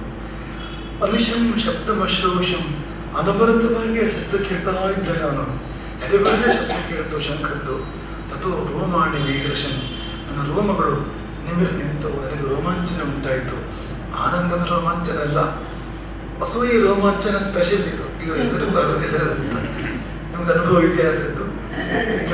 ಅನಿಶಂ ಶಬ್ದಮಶ್ರೌಷಂ ಅನವರತವಾಗಿ ಆ ಶಬ್ದ ಕೇಳ್ತಾ ಇದ್ದಾನೆ ಅವನು ಎಡೆಬರದೆ ಶಬ್ದ ಕೇಳ್ತು ಶಂಖದ್ದು ತಥೋ ರೋಮಾಣಿ ವೀಗರ್ಷಂ ನನ್ನ ರೋಮಗಳು ನಿಮಿರು ನಿಂತವು ನನಗೆ ರೋಮಾಂಚನ ಉಂಟಾಯಿತು ಆನಂದದ ರೋಮಾಂಚನ ಅಲ್ಲ ಅಸೂಯೆ ರೋಮಾಂಚನ ಸ್ಪೆಷಲ್ ಇದು ಇದು ಎಲ್ಲರಿಗೂ ಬರೋದಿಲ್ಲ ಅಂತ ನಮ್ಗೆ ಅನುಭವ ಇದೆಯಾ ಅದರದ್ದು ಈಗ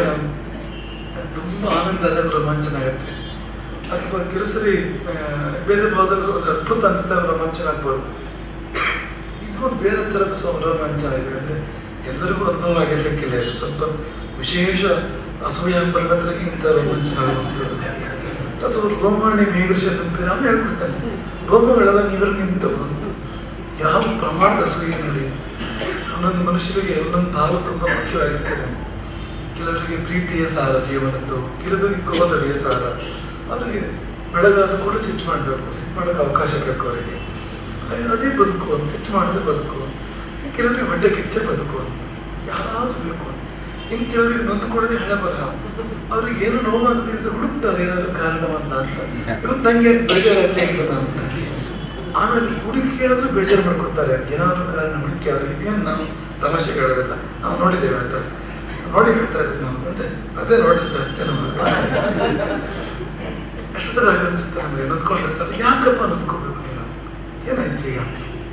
ತುಂಬ ಆನಂದ ಆದಾಗ ರೋಮಾಂಚನ ಆಗುತ್ತೆ ಅಥವಾ ಗಿರಿಸರಿ ಬೇರೆ ಭಾಗದಲ್ಲಿ ಒಂದು ಅದ್ಭುತ ಅನಿಸ್ತಾ ರೋಮಾಂಚನ ಆಗ್ಬೋದು ಇದು ಒಂದು ಬೇರೆ ಥರದ ಸ್ವ ರೋಮಾಂಚನ ಇದೆ ಅಂದರೆ ಎಲ್ಲರಿಗೂ ಅನುಭವ ಆಗಿರ್ಲಿಕ್ಕಿಲ್ಲ ಇದು ಸ್ವಲ್ಪ ವಿಶೇಷ ಅಸೂಯ ಪರಿಣತರಿಗೆ ಇಂಥ ರೋಮಾಂಚನ ಆಗುವಂಥದ್ದು ಅಥವಾ ರೋಮಾಣಿ ಮೇಘರ್ಷ ಕಂಪನಿ ಅವನು ಹೇಳ್ಕೊಡ್ತಾನೆ ರೋಮಗಳೆಲ್ಲ ನೀವರು ನಿಂತವು ಅಂತ ಯಾವ ಪ್ರಮಾಣದ ಅಸೂಯೆ ನೋಡಿ ಒಂದೊಂದು ಮನುಷ್ಯರಿಗೆ ಒಂದೊಂದು ಭಾವ ತುಂಬ ಮುಖ್ಯವಾಗಿರ್ತದೆ ಕೆಲವರಿಗೆ ಪ್ರೀತಿಯ ಸಾರ ಜೀವನದ್ದು ಕೆಲವರಿಗೆ ಕ್ರೋಧವೇ ಸಾರ ಅವರಿಗೆ ಬೆಳಗಾದ ಕೂಡ ಸಿಟ್ಟು ಮಾಡಬೇಕು ಸಿಟ್ಟು ಮಾಡೋಕೆ ಅವಕಾಶ ಬೇಕು ಅವರಿಗೆ ಅದೇ ಬದುಕು ಅಂತ ಸಿಟ್ಟು ಮಾಡಿದ್ರೆ ಬದುಕು ಕೆಲವರಿಗೆ ಹೊಟ್ಟೆ ಕಿಚ್ಚೆ ಬದುಕು ಯಾರಾದ್ರೂ ಬೇಕು ಇನ್ನು ಕೆಲವರಿಗೆ ನೊಂದುಕೊಳ್ಳದೆ ಹಣ ಬರಹ ಅವ್ರಿಗೆ ಏನು ನೋವಾಗದಿದ್ರೆ ಹುಡುಕ್ತಾರೆ ಏನಾದ್ರು ಕಾರಣವನ್ನ ಅಂತ ಇವತ್ತು ನಂಗೆ ಬೇಜಾರಾಗಲೇ ಇಲ್ಲ ಅಂತ ಆಮೇಲೆ ಹುಡುಕಿ ಆದ್ರೂ ಬೇಜಾರು ಮಾಡ್ಕೊಡ್ತಾರೆ ಏನಾದ್ರು ಕಾರಣ ಹುಡುಕಿ ಆದ್ರೆ ಇದೇನು ನಾವು ತಮಾಷೆ ಹೇಳೋದಿಲ್ಲ ನಾವು ನೋಡಿದ್ದೇವೆ ಅಂತ ನೋಡಿ ಹೇಳ್ತಾ ಇರೋದು ನಾವು ಮತ್ತೆ ಅದೇ ನೋಡಿದ್ರೆ ಜಾಸ್ತಿ ನಮಗೆ ಎಷ್ಟು ಸಲ ಹಾಗೆ ಅನ್ಸುತ್ತೆ ನಮಗೆ ನೊಂದ್ಕೊಂಡಿರ್ತಾರೆ ಯಾಕಪ್ಪ ನೊಂದ್ಕೋಬೇಕು ನೀನು ಏನಾಯ್ತು ಈಗ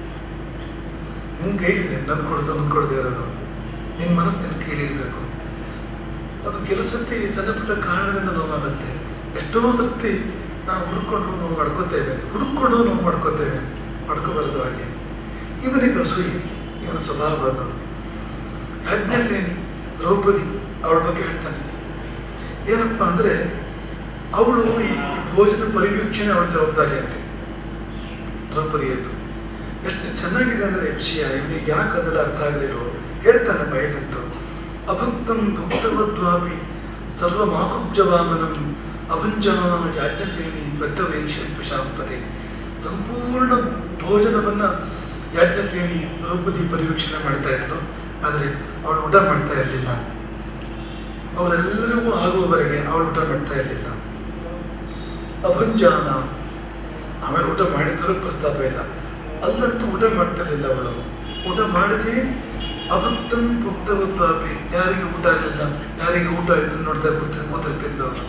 ನಿನ್ ಕೈಲಿದೆ ನೊಂದ್ಕೊಡ್ದು ನೊಂದ್ಕೊಡ್ದು ಇರೋದು ನಿನ್ ಮನಸ್ಸು ನಿನ್ ಕೈಲಿರ್ಬೇಕು ಅದು ಕೆಲವು ಸರ್ತಿ ಸಣ್ಣ ಪುಟ್ಟ ಕಾರಣದಿಂದ ನೋವಾಗುತ್ತೆ ಎಷ್ಟೋ ಸರ್ತಿ ನಾವು ಹುಡುಕೊಂಡು ನೋವು ಮಾಡ್ಕೋತೇವೆ ಹುಡುಕೊಂಡು ನೋವು ಮಾಡ್ಕೋತೇವೆ ಮಾಡ್ಕೋಬಾರದು ಹಾಗೆ ಇವನಿಗೆ ಅಸೂಯೆ ಇವನ ಸ್ವಭಾವ ಅದು ಯಜ್ಞಸೇನಿ ದ್ರೌಪದಿ ಅವಳ ಬಗ್ಗೆ ಹೇಳ್ತಾನೆ ಏನಪ್ಪ ಅಂದ್ರೆ ಅವಳು ಈ ಭೋಜನ ಪರಿವೀಕ್ಷಣೆ ಅವಳ ಜವಾಬ್ದಾರಿ ಅಂತೆ ದ್ರೌಪದಿಯದ್ದು ಎಷ್ಟು ಚೆನ್ನಾಗಿದೆ ಅಂದ್ರೆ ವಿಷಯ ಇವನಿಗೆ ಯಾಕೆ ಅದೆಲ್ಲ ಅರ್ಥ ಆಗಲಿರೋ ಹೇಳ್ತಾನೆ ಬಯಲಂತು ಅಭಕ್ತಂ ಭಕ್ತವದ್ವಾಪಿ ಸರ್ವ ಮಾಕುಬ್ಜವಾಮನಂ ಅಭುಂಜನ ಯಾಜ್ಞಸೇನಿ ಬದ್ಧವೇಕ್ಷ ವಿಷಾಂಪತೆ ಸಂಪೂರ್ಣ ಭೋಜನವನ್ನ ಯಾಜ್ಞಸೇನಿ ದ್ರೌಪದಿ ಪರಿವೀಕ್ಷಣೆ ಮಾಡ್ತಾ ಇದ್ಲು ಆದರೆ ಅವಳು ಊಟ ಮಾಡ್ತಾ ಇರಲಿಲ್ಲ ಅವರೆಲ್ಲರಿಗೂ ಆಗುವವರೆಗೆ ಅವಳು ಊಟ ಮಾಡ್ತಾ ಇರಲಿಲ್ಲ ಅಭಂಜಾನ ಆಮೇಲೆ ಊಟ ಮಾಡಿದ್ರು ಪ್ರಸ್ತಾಪ ಇಲ್ಲ ಅಲ್ಲಂತೂ ಊಟ ಮಾಡ್ತಿರ್ಲಿಲ್ಲ ಅವಳು ಊಟ ಮಾಡದೆ ಅಭಕ್ತಂ ಭುಕ್ತವತ್ವಾಪಿ ಯಾರಿಗೆ ಊಟ ಆಗಲಿಲ್ಲ ಯಾರಿಗೆ ಊಟ ಆಯ್ತು ನೋಡ್ತಾ ಕೂರ್ತಿ ಕೂತಿರ್ತಿದ್ದವಳು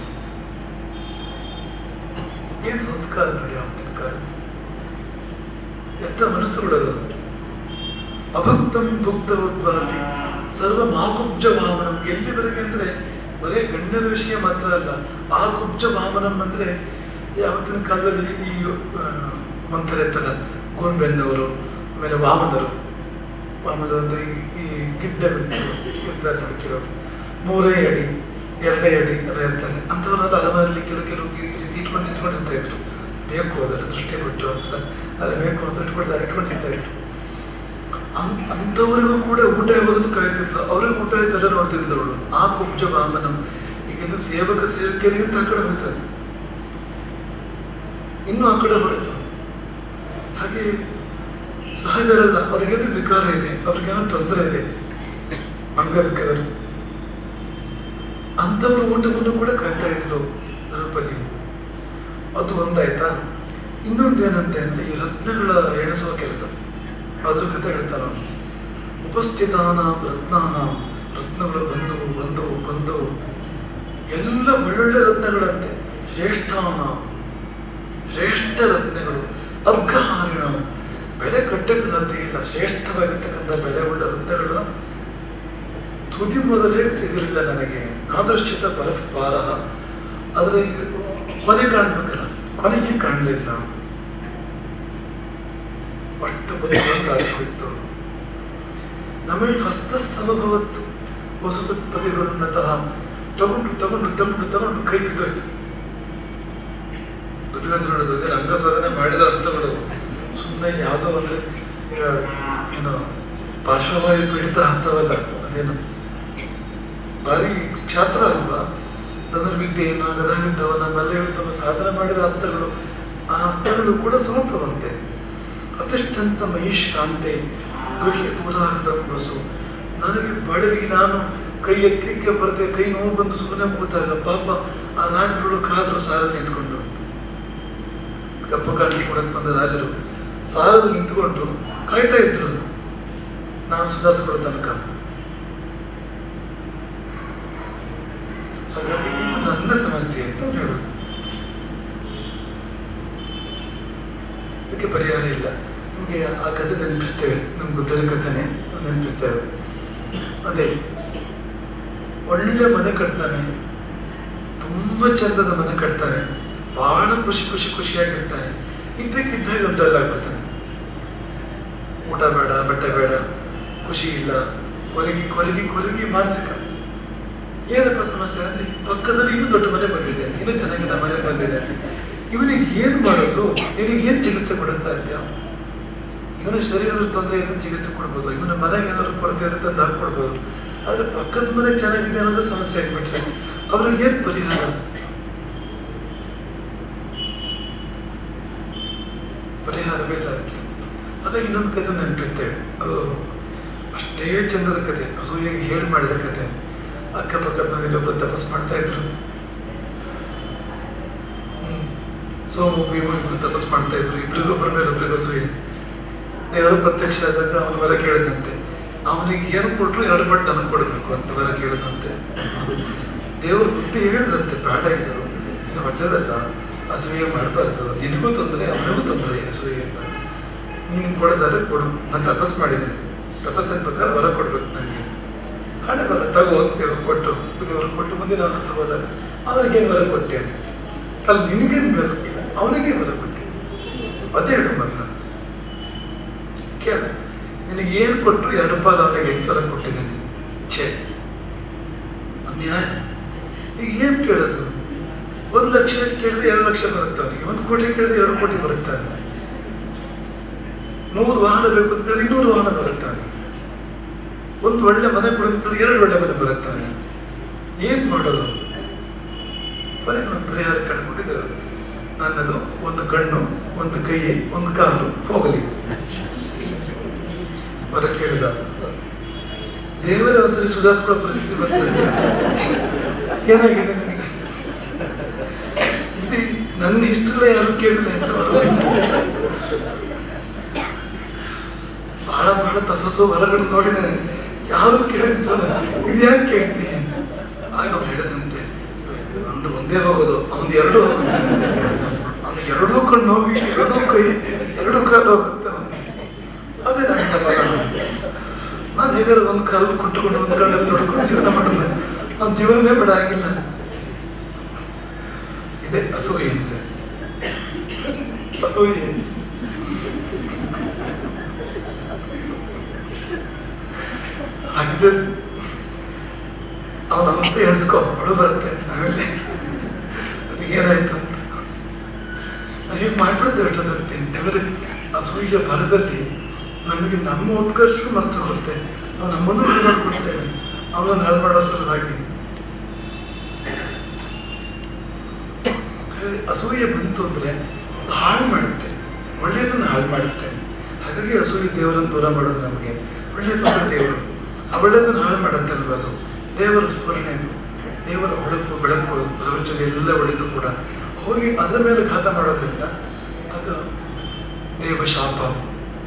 ಏನ್ ಸಂಸ್ಕಾರ ನೋಡಿ ಆವತ್ತಿನ ಕಾಲ ಎಂತ ಮನಸ್ಸುಗಳದು ಅಭಕ್ತಂ ಭುಕ್ತವತ್ವಾಪಿ ಸರ್ವ ಮಾಕುಬ್ಜ ಭಾವನಂ ಎಲ್ಲಿವರೆಗೆ ಅಂದ್ರೆ ಬರೇ ಗಣ್ಯರ ವಿಷಯ ಮಾತ್ರ ಅಲ್ಲ ಆ ಕುಬ್ಜ ಭಾವನಂ ಅಂದ್ರೆ ಯಾವತ್ತಿನ ಕಾಲದಲ್ಲಿ ಈ ಆ, ಮಂತ್ರ ಇರ್ತಲ್ಲ ಗೋಣ್ಬೆನ್ನವರು ಆಮೇಲೆ ವಾಮನರು ವಾಮನರು ಅಂದ್ರೆ ಈ- ಈ ಗಿಡ್ಡ ವ್ಯಕ್ತಿಗಳು ಇರ್ತಾರೆ ನೋಡಿ ಕೆಲವರು ಮೂರೇ ಅಡಿ ಎರಡೇ ಅಡಿ ಅದ ಇರ್ತಾರೆ ಅಂಥವ್ರನ್ನ ಅಲಮಾರಲ್ಲಿ ಕೆಲವು ಕೆಲವು ಈ ರೀತಿ ಇಟ್ಕೊಂಡು ಇಟ್ಕೊಂಡಿರ್ತಾ ಇದ್ರು ಬೇಕು ಅದರ ದೃಷ್ಟಿ ಕೊಟ್ಟು ಅಂತ ಅಲ್ಲ ಬೇಕು ಅಂತ ಇಟ್ಕೊಳ್ತಾರೆ ಇಟ್ಕೊಂಡಿರ್ತಾ ಇದ್ರು ಅಂ- ಅಂಥವರಿಗೂ ಕೂಡ ಊಟ ಆಗೋದನ್ನು ಕಾಯ್ತಿದ್ಲು ಅವ್ರಿಗೆ ಊಟ ಆಯ್ತಲ್ಲ ನೋಡ್ತಿದ್ದವಳು ಆ ಕುಬ್ಜ ವಾಮನಂ ಈಗ ಇದು ಸೇವಕ ಸೇವಕಿಯರಿಗೆ ಅಂತ ಆ ಕಡೆ ಹೋಯ್ತಾರೆ ಇನ್ನು ಆ ಕಡೆ ಹೊರತು ಹಾಗೆ ಸಹಜರಲ್ಲ ಅವ್ರಿಗೇನು ವಿಕಾರ ಇದೆ ಅವ್ರಿಗೇನೋ ತೊಂದರೆ ಇದೆ ಅಂಗವಿಕಲರು ಅಂಥವ್ರ ಊಟವನ್ನು ಕೂಡ ಕಾಯ್ತಾ ಇದ್ಲು ದ್ರೌಪದಿ ಅದು ಒಂದಾಯ್ತಾ ಇನ್ನೊಂದು ಏನಂತೆ ಅಂದ್ರೆ ಈ ರತ್ನಗಳ ಎಣಿಸುವ ಕೆಲಸ ಅದ್ರ ಕಥೆ ಹೇಳ್ತಾನ ಉಪಸ್ಥಿತಾನ ರತ್ನಾನ ರತ್ನಗಳು ಬಂದವು ಬಂದವು ಬಂದವು ಎಲ್ಲ ಒಳ್ಳೊಳ್ಳೆ ರತ್ನಗಳಂತೆ ಶ್ರೇಷ್ಠಾನ ಶ್ರೇಷ್ಠ ರತ್ನಗಳು ಅರ್ಘಹಾರಿಣ ಬೆಲೆ ಕಟ್ಟಕ್ಕೆ ಸಾಧ್ಯ ಇಲ್ಲ ಶ್ರೇಷ್ಠವಾಗಿರ್ತಕ್ಕಂಥ ಬೆಲೆ ಉಳ್ಳ ರತ್ನಗಳ ತುದಿ ಮೊದಲೇ ಸಿಗಲಿಲ್ಲ ನನಗೆ ನಾದೃಶ್ಚಿತ ಪರಪಾರ ಅದರ ಕೊನೆ ಕಾಣ್ಬೇಕಲ್ಲ ಕೊನೆಗೆ ಕಾಣಲಿಲ್ಲ ಅಷ್ಟು ಬದುಕನ್ನು ಕಾಣಿಸ್ಬಿಟ್ಟು ನಮಗೆ ಹಸ್ತಸ್ಥಮಭವತ್ತು ಹೊಸತು ಪ್ರತಿಗಳನ್ನತಃ ತಗೊಂಡು ತಗೊಂಡು ತಗೊಂಡು ತಗೊಂಡು ಕೈ ಬಿದ್ದೋಯ್ತು ದುರ್ಯೋಧನ ಜೊತೆ ರಂಗ ಸಾಧನೆ ಮಾಡಿದ ಅರ್ಥಗಳು ಸುಮ್ಮನೆ ಯಾವುದೋ ಅಂದ್ರೆ ಈಗ ಏನು ಪಾರ್ಶ್ವವಾಯು ಪೀಡಿತ ಹಸ್ತವಲ್ಲ ಅದೇನು ಭಾರಿ ಕ್ಷಾತ್ರ ಅಲ್ವಾ ಧನುರ್ವಿದ್ಯೆಯನ್ನು ಗದವಿದ್ದವನ ಮಲ್ಯಯುದ್ಧವನ್ನು ಸಾಧನೆ ಮಾಡಿದ ಹಸ್ತಗಳು ಆ ಹಸ್ತಗಳು ಕೂಡ ಸೋತವಂತೆ ಅತಿಷ್ಠಂತ ಮಹಿಷ್ಕಾಂತೆ ಗೃಹ್ಯ ದೂರಾಗದ ಬಸು ನನಗೆ ಬಡಗಿ ನಾನು ಕೈ ಎತ್ತಲಿಕ್ಕೆ ಬರದೆ ಕೈ ನೋವು ಬಂದು ಸುಮ್ಮನೆ ಕೂತಾಗ ಪಾಪ ಆ ರಾಜರುಗಳು ಕಾದರು ಸಾರಲ್ಲಿ ನಿಂತ್ಕೊಂಡು ಕಪ್ಪ ಕಾಣಿಕೆ ಕೊಡಕ್ಕೆ ಬಂದ ರಾಜರು ಸಾರಲ್ಲಿ ನಿಂತ್ಕೊಂಡು ಕಾಯ್ತಾ ಇದ್ರು ನಾನು ಸುಧಾರಿಸ್ಕೊಡೋ ತನಕ ಹಾಗಾಗಿ ಇದು ನನ್ನ ಸಮಸ್ಯೆ ಅಂತ ಅವ್ರು ಹೇಳೋದು ಇದಕ್ಕೆ ಪರಿಹಾರ ಇಲ್ಲ ನಿಮಗೆ ಆ ಕಥೆ ನೆನಪಿಸ್ತೇವೆ ನಮ್ಗೆ ಗೊತ್ತಿರೋ ಕಥೆನೆ ನೆನಪಿಸ್ತೇವೆ ಅದೇ ಒಳ್ಳೆ ಮನೆ ಕಟ್ತಾನೆ ತುಂಬಾ ಚಂದದ ಮನೆ ಕಟ್ತಾನೆ ಬಹಳ ಖುಷಿ ಖುಷಿ ಖುಷಿಯಾಗಿರ್ತಾನೆ ಇದ್ದಕ್ಕಿದ್ದಾಗ ಆಗ್ಬಿಡ್ತಾನೆ ಊಟ ಬೇಡ ಬಟ್ಟೆ ಬೇಡ ಖುಷಿ ಇಲ್ಲ ಕೊರಗಿ ಕೊರಗಿ ಕೊರಗಿ ಮಾನಸಿಕ ಏನಪ್ಪ ಸಮಸ್ಯೆ ಅಂದ್ರೆ ಪಕ್ಕದಲ್ಲಿ ಇನ್ನೂ ದೊಡ್ಡ ಮನೆ ಬಂದಿದೆ ಇನ್ನೂ ಚೆನ್ನಾಗಿದ್ದ ಮನೆ ಬಂದಿದೆ ಇವನಿಗೆ ಏನ್ ಮಾಡೋದು ಇವನಿಗೆ ಏನ್ ಚಿಕಿತ್ಸೆ ಕೊಡೋದು ಸಾಧ್ಯ ಇವನ ಶರೀರದ ತೊಂದರೆ ಇದ್ದು ಚಿಕಿತ್ಸೆ ಕೊಡ್ಬೋದು ಇವನ ಮನೆಗೆ ಏನಾದ್ರು ಕೊರತೆ ಇರುತ್ತೆ ಅಂತ ಹಾಕೊಡ್ಬೋದು ಆದ್ರೆ ಪಕ್ಕದ ಮನೆ ಚೆನ್ನಾಗಿದೆ ಅನ್ನೋದು ಸಮಸ್ಯೆ ಆಗ್ಬಿಟ್ರೆ ಅವ್ರಿಗೆ ಏನ್ ಪರಿಹಾರ ಪರಿಹಾರವೇ ಇಲ್ಲ ಅದಕ್ಕೆ ಆಗ ಇನ್ನೊಂದು ಕಥೆ ನೆನಪಿರ್ತೇವೆ ಅದು ಅಷ್ಟೇ ಚಂದದ ಕಥೆ ಅಸೂಯೆಗೆ ಹೇಳಿ ಮಾಡಿದ ಕಥೆ ಅಕ್ಕಪಕ್ಕದ ಮನೆಯಲ್ಲೊಬ್ರು ತಪಸ್ ಮಾಡ್ತಾ ಇದ್ರು ಹ್ಮ್. ಸೋಮು ಭೀಮು ಇಬ್ರು ತಪಸ್ ಮಾಡ್ತಾ ಇದ್ರು ಇಬ್ರಿಗೊಬ್ಬರ ಮೇಲೆ ಒಬ್ರಿಗೂ ಅಸೂಯೆ ದೇವರ ಪ್ರತ್ಯಕ್ಷ ಆದಾಗ ಅವನ ವರ ಕೇಳಿದಂತೆ ಅವನಿಗೆ ಏನು ಕೊಟ್ರು ಎರಡು ಪಟ್ಟು ನನಗೆ ಕೊಡಬೇಕು ಅಂತ ವರ ಕೇಳಿದಂತೆ ದೇವರು ಬುದ್ಧಿ ಹೇಳಿದ್ರಂತೆ ಬೇಡ ಇದು ಇದು ಒಳ್ಳೇದಲ್ಲ ಅಸೂಯೆ ಮಾಡಬಾರ್ದು ನಿನಗೂ ತೊಂದರೆ ಅವನಿಗೂ ತೊಂದರೆ ಅಸೂಯೆ ಅಂತ ನೀನು ಕೊಡೋದಾದ್ರೆ ಕೊಡು ನಾನು ತಪಸ್ ಮಾಡಿದ್ದೀನಿ ತಪಸ್ಸಿನ ಪ್ರಕಾರ ವರ ಕೊಡ್ಬೇಕು ನನಗೆ ಹಣೆ ಬರ ತಗೋ ದೇವ್ರು ಕೊಟ್ಟು ದೇವ್ರು ಕೊಟ್ಟು ಮುಂದಿನ ಅವನ ಹತ್ರ ಹೋದಾಗ ಅವನಿಗೇನು ವರ ಕೊಟ್ಟೆ ಅಲ್ಲಿ ನಿನಗೇನು ಬೇಕು ಇಲ್ಲ ಅವನಿಗೆ ವರ ಕೊಟ್ಟೆ ಅದೇ ಹೇಳು ಮೊದಲು ಕೇಳ ನಿನಗೆ ಏನು ಕೊಟ್ಟರು ಎರಡು ಪಾಲು ಅವನಿಗೆ ಎಂಟು ವರ ಕೊಟ್ಟಿದ್ದೀನಿ ಛೇ ಅನ್ಯಾಯ ಈಗ ಏನು ಕೇಳೋದು ಒಂದು ಲಕ್ಷ ಕೇಳಿದ್ರೆ ಎರಡು ಲಕ್ಷ ಬರುತ್ತೆ ಅವನಿಗೆ ಒಂದು ಕೋಟಿ ಕೇಳಿದ್ರೆ ಎರಡು ಕೋಟಿ ಬರುತ್ತೆ ಅವನಿಗೆ. ನೂರು ವಾಹನ ಬೇಕು ಅಂತ ಕೇಳಿದ್ರೆ ಇನ್ನೂರು ವಾಹನ ಬರುತ್ತೆ ಅವನಿಗೆ. ಒಂದು ಒಳ್ಳೆ ಮನೆ ಕೊಡು ಅಂತ ಕೇಳಿದ್ರೆ ಎರಡು ಒಳ್ಳೆ ಮನೆ ಬರುತ್ತೆ ಅವನಿಗೆ. ಏನ್ ಮಾಡೋದು ಕೊನೆಗೆ ಒಂದು ಪರಿಹಾರ ಕಂಡುಕೊಂಡಿದ್ದು ನನ್ನದು ಒಂದು ಕಣ್ಣು ಒಂದು ಕೈ ಒಂದು ಕಾಲು ಹೋಗಲಿ ವರ ಕೇಳಿದ ದೇವರೇ ಒಂದ್ಸರಿ ಸುಧಾರಿಸ್ಕೊಳ್ಳೋ ಪರಿಸ್ಥಿತಿ ಬರ್ತದೆ ಏನಾಗಿದೆ ನನಗೆ ಇದು ನನ್ನ ಇಷ್ಟಲ್ಲ ಯಾರು ಕೇಳಿಲ್ಲ ಅಂತ ಬಹಳ ಬಹಳ ತಪಸ್ಸು ಹೊರಗಡೆ ನೋಡಿದ್ದೇನೆ ಯಾರು ಕೇಳಿದ್ವಲ್ಲ ಇದು ಯಾಕೆ ಕೇಳ್ತೀನಿ ಅಂತ ಆಗ ಅವ್ನು ಹೇಳಿದಂತೆ ಒಂದು ಒಂದೇ ಹೋಗೋದು ಅವನು ಎರಡು ಹೋಗೋದು ಅವನು ಎರಡೂ ಕಣ್ಣು ಹೋಗಿ ಎರಡೂ ಕೈ ಎರಡೂ ಕಾಲು ಹೋಗುತ್ತೆ ಅವನಿಗೆ ಅದೇ ನನ್ನ ಸಮಾಧಾನ ನಾನು ಹೇಗಾದ್ರೆ ಒಂದು ಕಾಲು ಕುಂಟುಕೊಂಡು ಒಂದು ಕಾಲಲ್ಲಿ ನೋಡ್ಕೊಂಡು ಜೀವನ ಮಾಡಲ್ಲ ಅವ್ನ ಜೀವನನೇ ಬೇಡ ಆಗಿಲ್ಲ ಇದೆ ಅಸೂಯೆ ಅಂದ್ರೆ ಅಸೂಯೆ ಹಾಗಿದ್ರೆ ಅವನ ಅವಸ್ಥೆ ಎಣಿಸ್ಕೊ ಅಳು ಬರುತ್ತೆ ಆಮೇಲೆ ನನಗೆ ಏನಾಯ್ತು ಅಂತ ನಾವು ಹೀಗೆ ಮಾಡ್ಬಿಡ್ತೇವೆ ಎಷ್ಟೋ ಸರ್ತಿ ಯಾಕಂದ್ರೆ ಅಸೂಯ ಭರದಲ್ಲಿ ನಮಗೆ ನಮ್ಮ ಉತ್ಕರ್ಷ ಮರ್ತು ಹೋಗುತ್ತೆ ನಾವು ನಮ್ಮನ್ನು ಹಾಳು ಮಾಡ್ಕೊಳ್ತೇವೆ ಅವನನ್ನು ಹಾಳು ಮಾಡೋ ಸಲುವಾಗಿ ಹಾಗಾಗಿ ಅಸೂಯೆ ಬಂತು ಅಂದ್ರೆ ಅದು ಹಾಳು ಮಾಡುತ್ತೆ ಒಳ್ಳೆಯದನ್ನು ಹಾಳು ಮಾಡುತ್ತೆ ಹಾಗಾಗಿ ಅಸೂಯೆ ದೇವರನ್ನು ದೂರ ಮಾಡೋದು ನಮಗೆ ಒಳ್ಳೆಯದನ್ನ ದೇವರು ಆ ಒಳ್ಳೆಯದನ್ನು ಹಾಳು ಮಾಡುತ್ತಲ್ವ ಅದು ದೇವರ ಸ್ಮರಣೆ ಅದು ದೇವರ ಹೊಳಪು ಬೆಳಕು ಪ್ರಪಂಚದ ಎಲ್ಲ ಒಳ್ಳೆಯದು ಕೂಡ ಹೋಗಿ ಅದರ ಮೇಲೆ ಘಾತ ಮಾಡೋದ್ರಿಂದ ಆಗ ದೇವ ಶಾಪ ಅದು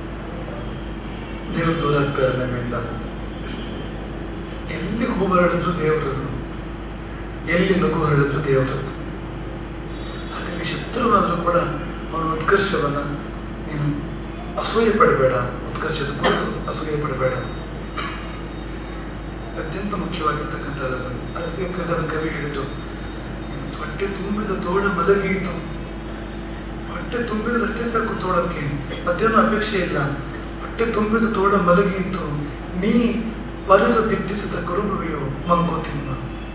ದೇವರು ದೂರ ಆಗ್ತಾರೆ ನಮ್ಮಿಂದ ಎಲ್ಲಿ ಹೂ ಹರಡಿದ್ರು ದೇವರದು ಎಲ್ಲಿ ನಗು ಹರಡಿದ್ರು ದೇವರದು ಹಾಗಾಗಿ ಶತ್ರುವಾದರೂ ಕೂಡ ಅವನ ಉತ್ಕರ್ಷವನ್ನ ನೀನು ಅಸೂಯೆ ಪಡಬೇಡ ಉತ್ಕರ್ಷದ ಕುರಿತು ಅಸೂಯೆ ಪಡಬೇಡ ಅತ್ಯಂತ ಮುಖ್ಯವಾಗಿರ್ತಕ್ಕಂಥದ್ದು ಅದು. ಅದಕ್ಕೆ ಕಗ್ಗದ ಕವಿ ಹೇಳಿದ್ರು ಹೊಟ್ಟೆ ತುಂಬಿದ ತೋಳ ಮಲಗಿಯಿತು ಹೊಟ್ಟೆ ತುಂಬಿದ್ರೆ ಅಷ್ಟೇ ಸಾಕು ತೋಳಕ್ಕೆ ಮತ್ತೇನು ಅಪೇಕ್ಷೆ ಇಲ್ಲ ಹೊಟ್ಟೆ ತುಂಬಿದ ತೋಳ ಮಲಗಿಯಿತು ನೀ ಪರರ ದಿಟ್ಟಿಸಿದ ಕರುಬುವೆಯೋ ಮಂಕು ತಿನ್ನ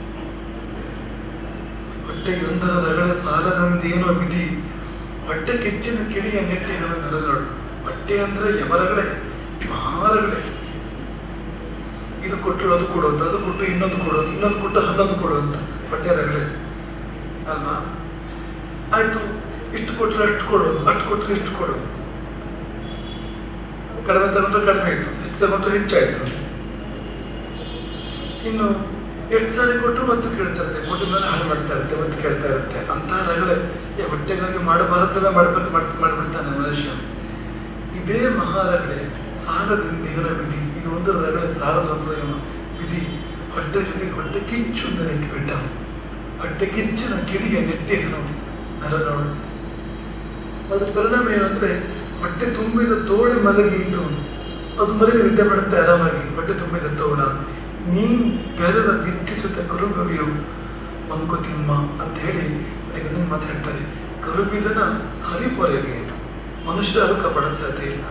ಹೊಟ್ಟೆಯೊಂದರ ರಗಳೆ ಸಾಲದಂದೇನೋ ವಿಧಿ ಹೊಟ್ಟೆ ಕಿಚ್ಚಿನ ಕಿಡಿಯ ನೆಟ್ಟಿದವ ನರಗಳು ಹೊಟ್ಟೆ ಅಂದ್ರೆ ಯಮರಗಳೇ ಮಹಾರಗಳೇ ಇದು ಕೊಟ್ಟರು ಅದು ಕೊಡೋದು ಅದು ಕೊಟ್ಟು ಇನ್ನೊಂದು ಕೊಡೋದು ಇನ್ನೊಂದು ಕೊಟ್ಟು ಹನ್ನೊಂದು ಕೊಡೋದು ಹೊಟ್ಟೆ ರಗಳೆ ಅಲ್ವಾ ಆಯ್ತು ಇಷ್ಟು ಕೊಟ್ಟರೆ ಅಷ್ಟು ಕೊಡೋದು ಅಷ್ಟು ಕೊಟ್ಟರೆ ಇಷ್ಟು ಕೊಡೋದು ಕಡಿಮೆ ತಗೊಂಡ್ರೆ ಕಡಿಮೆ ಆಯ್ತು ಹೆಚ್ಚು ತಗೊಂಡ್ರೆ ಹೆಚ್ಚಾಯ್ತು ಇನ್ನು ಎಷ್ಟು ಸಾರಿ ಕೊಟ್ಟರು ಮತ್ತು ಕೇಳ್ತಾ ಇರುತ್ತೆ ಕೊಟ್ಟಿದ್ದಾನೆ ಹಾಳು ಮಾಡ್ತಾ ಇರುತ್ತೆ ಮತ್ತೆ ಕೇಳ್ತಾ ಇರುತ್ತೆ ಅಂತ ರಗಳೆ ಏ ಹೊಟ್ಟೆಗಾಗಿ ಮಾಡಬಾರದೆಲ್ಲ ಮಾಡ್ಬೇಕು ಮಾಡ್ತಾ ಮಾಡ್ಬಿಡ್ತಾನೆ ಮನುಷ್ಯ ಇದೇ ಮಹಾರಗಳೆ ಸಾಲದಿಂದ ಇವನ ವಿಧಿ ಇದು ಒಂದು ರಗಳೆ ಸಾಲದ ಒಂದು ಇವನ ವಿಧಿ ಹೊಟ್ಟೆ ಜೊತೆಗೆ ಹೊಟ್ಟೆ ಕಿಚ್ಚು ನೆಟ್ಟಿಬಿಟ್ಟ ಹೊಟ್ಟೆ ಕಿಚ್ಚಿನ ಕಿಡಿಯ ನೆಟ್ಟಿಗನು ನರನೋಳು ಅದ್ರ ಪರಿಣಾಮ ಏನಂದ್ರೆ ಹೊಟ್ಟೆ ತುಂಬಿದ ತೋಳೆ ಮಲಗಿಯಿತು ಅದು ಮಲಗಿ ನಿದ್ದೆ ಮಾಡುತ್ತೆ ಆರಾಮಾಗಿ ಹೊಟ್ಟೆ ತುಂಬಿದ ತೋಳ ನೀ ಬೆರರ ದಿಟ್ಟಿಸುತ್ತ ಕರುಗವಿಯು ಮಂಕುತಿಮ್ಮ ಅಂತ ಹೇಳಿ ನನಗೆ ಮಾತಾಡ್ತಾರೆ ಕರುಬಿದನ ಹರಿಪೊರೆಗೆ ಮನುಷ್ಯರು ಕಾಪಾಡಲು ಸಾಧ್ಯ ಇಲ್ಲ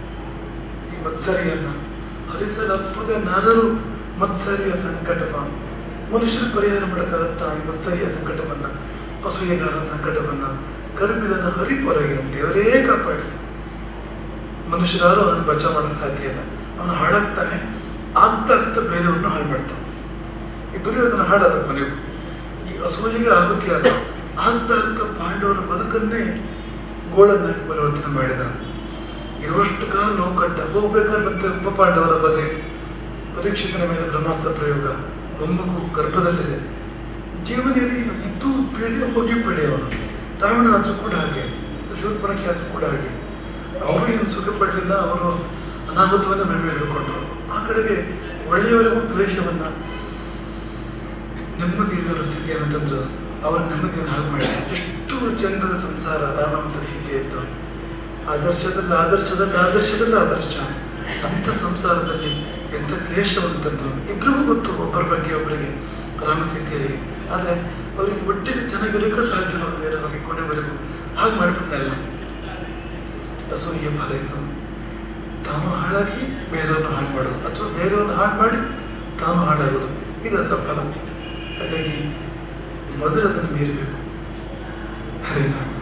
ಈ ಮತ್ಸರಿಯನ್ನ ಹರಿಸಲಪ್ಪದೆ ನರರು ಮತ್ಸರಿಯ ಸಂಕಟವ ಮನುಷ್ಯರು ಪರಿಹಾರ ಮಾಡೋಕ್ಕಾಗತ್ತಾ ಈ ಮತ್ಸರಿಯ ಸಂಕಟವನ್ನ ಅಸೂಯೆಗಾರರ ಸಂಕಟವನ್ನ ಕರುಬಿದನ ಹರಿಪೊರೆಗೆ ದೇವರೇ ಕಾಪಾಡಿದ ಮನುಷ್ಯರಾರು ಅವನು ಬಚಾವ್ ಮಾಡಕ್ಕೆ ಸಾಧ್ಯ ಇಲ್ಲ ಅವನು ಹಾಳಾಗ್ತಾನೆ ಆಗ್ತಾ ಆಗ್ತಾ ಬೇರೆಯವ್ರನ್ನ ಹಾಳು ಮಾಡ್ತಾನೆ ಈ ದುರ್ಯೋಧನ ಹಾಳಾದ ಕೊನೆಗೂ ಈ ಅಸೂಯೆಗೆ ಆಹುತಿ ಆದ ಆಗ್ತಾ ಆಗ್ತಾ ಪಾಂಡವರ ಬದುಕನ್ನೇ ಗೋಳನ್ನಾಗಿ ಪರಿವರ್ತನೆ ಮಾಡಿದ ಇರುವಷ್ಟು ಕಾಲ ನೋವು ಕಟ್ಟ ಹೋಗ್ಬೇಕಾದ್ರೆ ಮತ್ತೆ ಉಪ ಪಾಂಡವರ ಬದೆ ಪರೀಕ್ಷಿತನ ಮೇಲೆ ಬ್ರಹ್ಮಾಸ್ತ್ರ ಪ್ರಯೋಗ ಮೊಮ್ಮಗು ಗರ್ಭದಲ್ಲಿದೆ ಜೀವನದಲ್ಲಿ ಇದ್ದು ಪೀಡೆ ಹೋಗಿ ಪೀಡೆ ಅವನು ರಾವಣ ಆದ್ರೂ ಕೂಡ ಹಾಗೆ ಶೂರ್ಪಣಕ್ಕೆ ಆದ್ರೂ ಕೂಡ ಹಾಗೆ ಅವರು ಏನು ಸುಖ ಪಡಲಿಲ್ಲ ಅವರು ಅನಾಹುತವನ್ನ ಮೇಲೆ ಹಿಡ್ಕೊಂಡ್ರು ಆ ಕಡೆಗೆ ಒಳ್ಳೆಯವರಿಗೂ ದ್ವೇಷವನ್ನ ನೆಮ್ಮದಿ ಇಲ್ಲದ ಸ್ಥಿತಿಯನ್ನು ತಂದ್ರು ಅವರ ನೆಮ್ಮದಿಯನ್ನು ಹಾಳು ಮಾಡಿ ಎಷ್ಟು ಚಂದದ ಸಂಸಾರ ರಾಮ ಮತ್ತು ಸೀತೆ ಇತ್ತು ಆದರ್ಶದಲ್ಲಿ ಆದರ್ಶದಲ್ಲಿ ಆದರ್ಶದಲ್ಲಿ ಆದರ್ಶ ಅಂತ ಸಂಸಾರದಲ್ಲಿ ಎಂಥ ಕ್ಲೇಶವನ್ನು ತಂದ್ರು ಇಬ್ಬರಿಗೂ ಗೊತ್ತು ಒಬ್ಬರ ಬಗ್ಗೆ ಒಬ್ಬರಿಗೆ ರಾಮ ಸೀತೆಯರಿಗೆ ಆದರೆ ಅವರಿಗೆ ಒಟ್ಟಿಗೆ ಚೆನ್ನಾಗಿರಲಿಕ್ಕೆ ಸಾಧ್ಯವಾಗದೇ ಇರೋ ಹಾಗೆ ಕೊನೆವರೆಗೂ ಹಾಗೆ ಮಾಡಿಬಿಟ್ನಲ್ಲ ಅಸೂಯೆ ಫಲ ಇತ್ತು ತಾನು ಹಾಳಾಗಿ ಬೇರೆಯವ್ರನ್ನ ಹಾಳು ಮಾಡೋದು ಅಥವಾ ಬೇರೆಯವ್ರನ್ನ ಹಾಳು ಮಾಡಿ ತಾನು ಹಾಳಾಗೋದು ಇದರ ಫಲ ಹಾಗಾಗಿ ಮೊದಲು ಅದನ್ನು ಮೀರಬೇಕು ಹರಿದ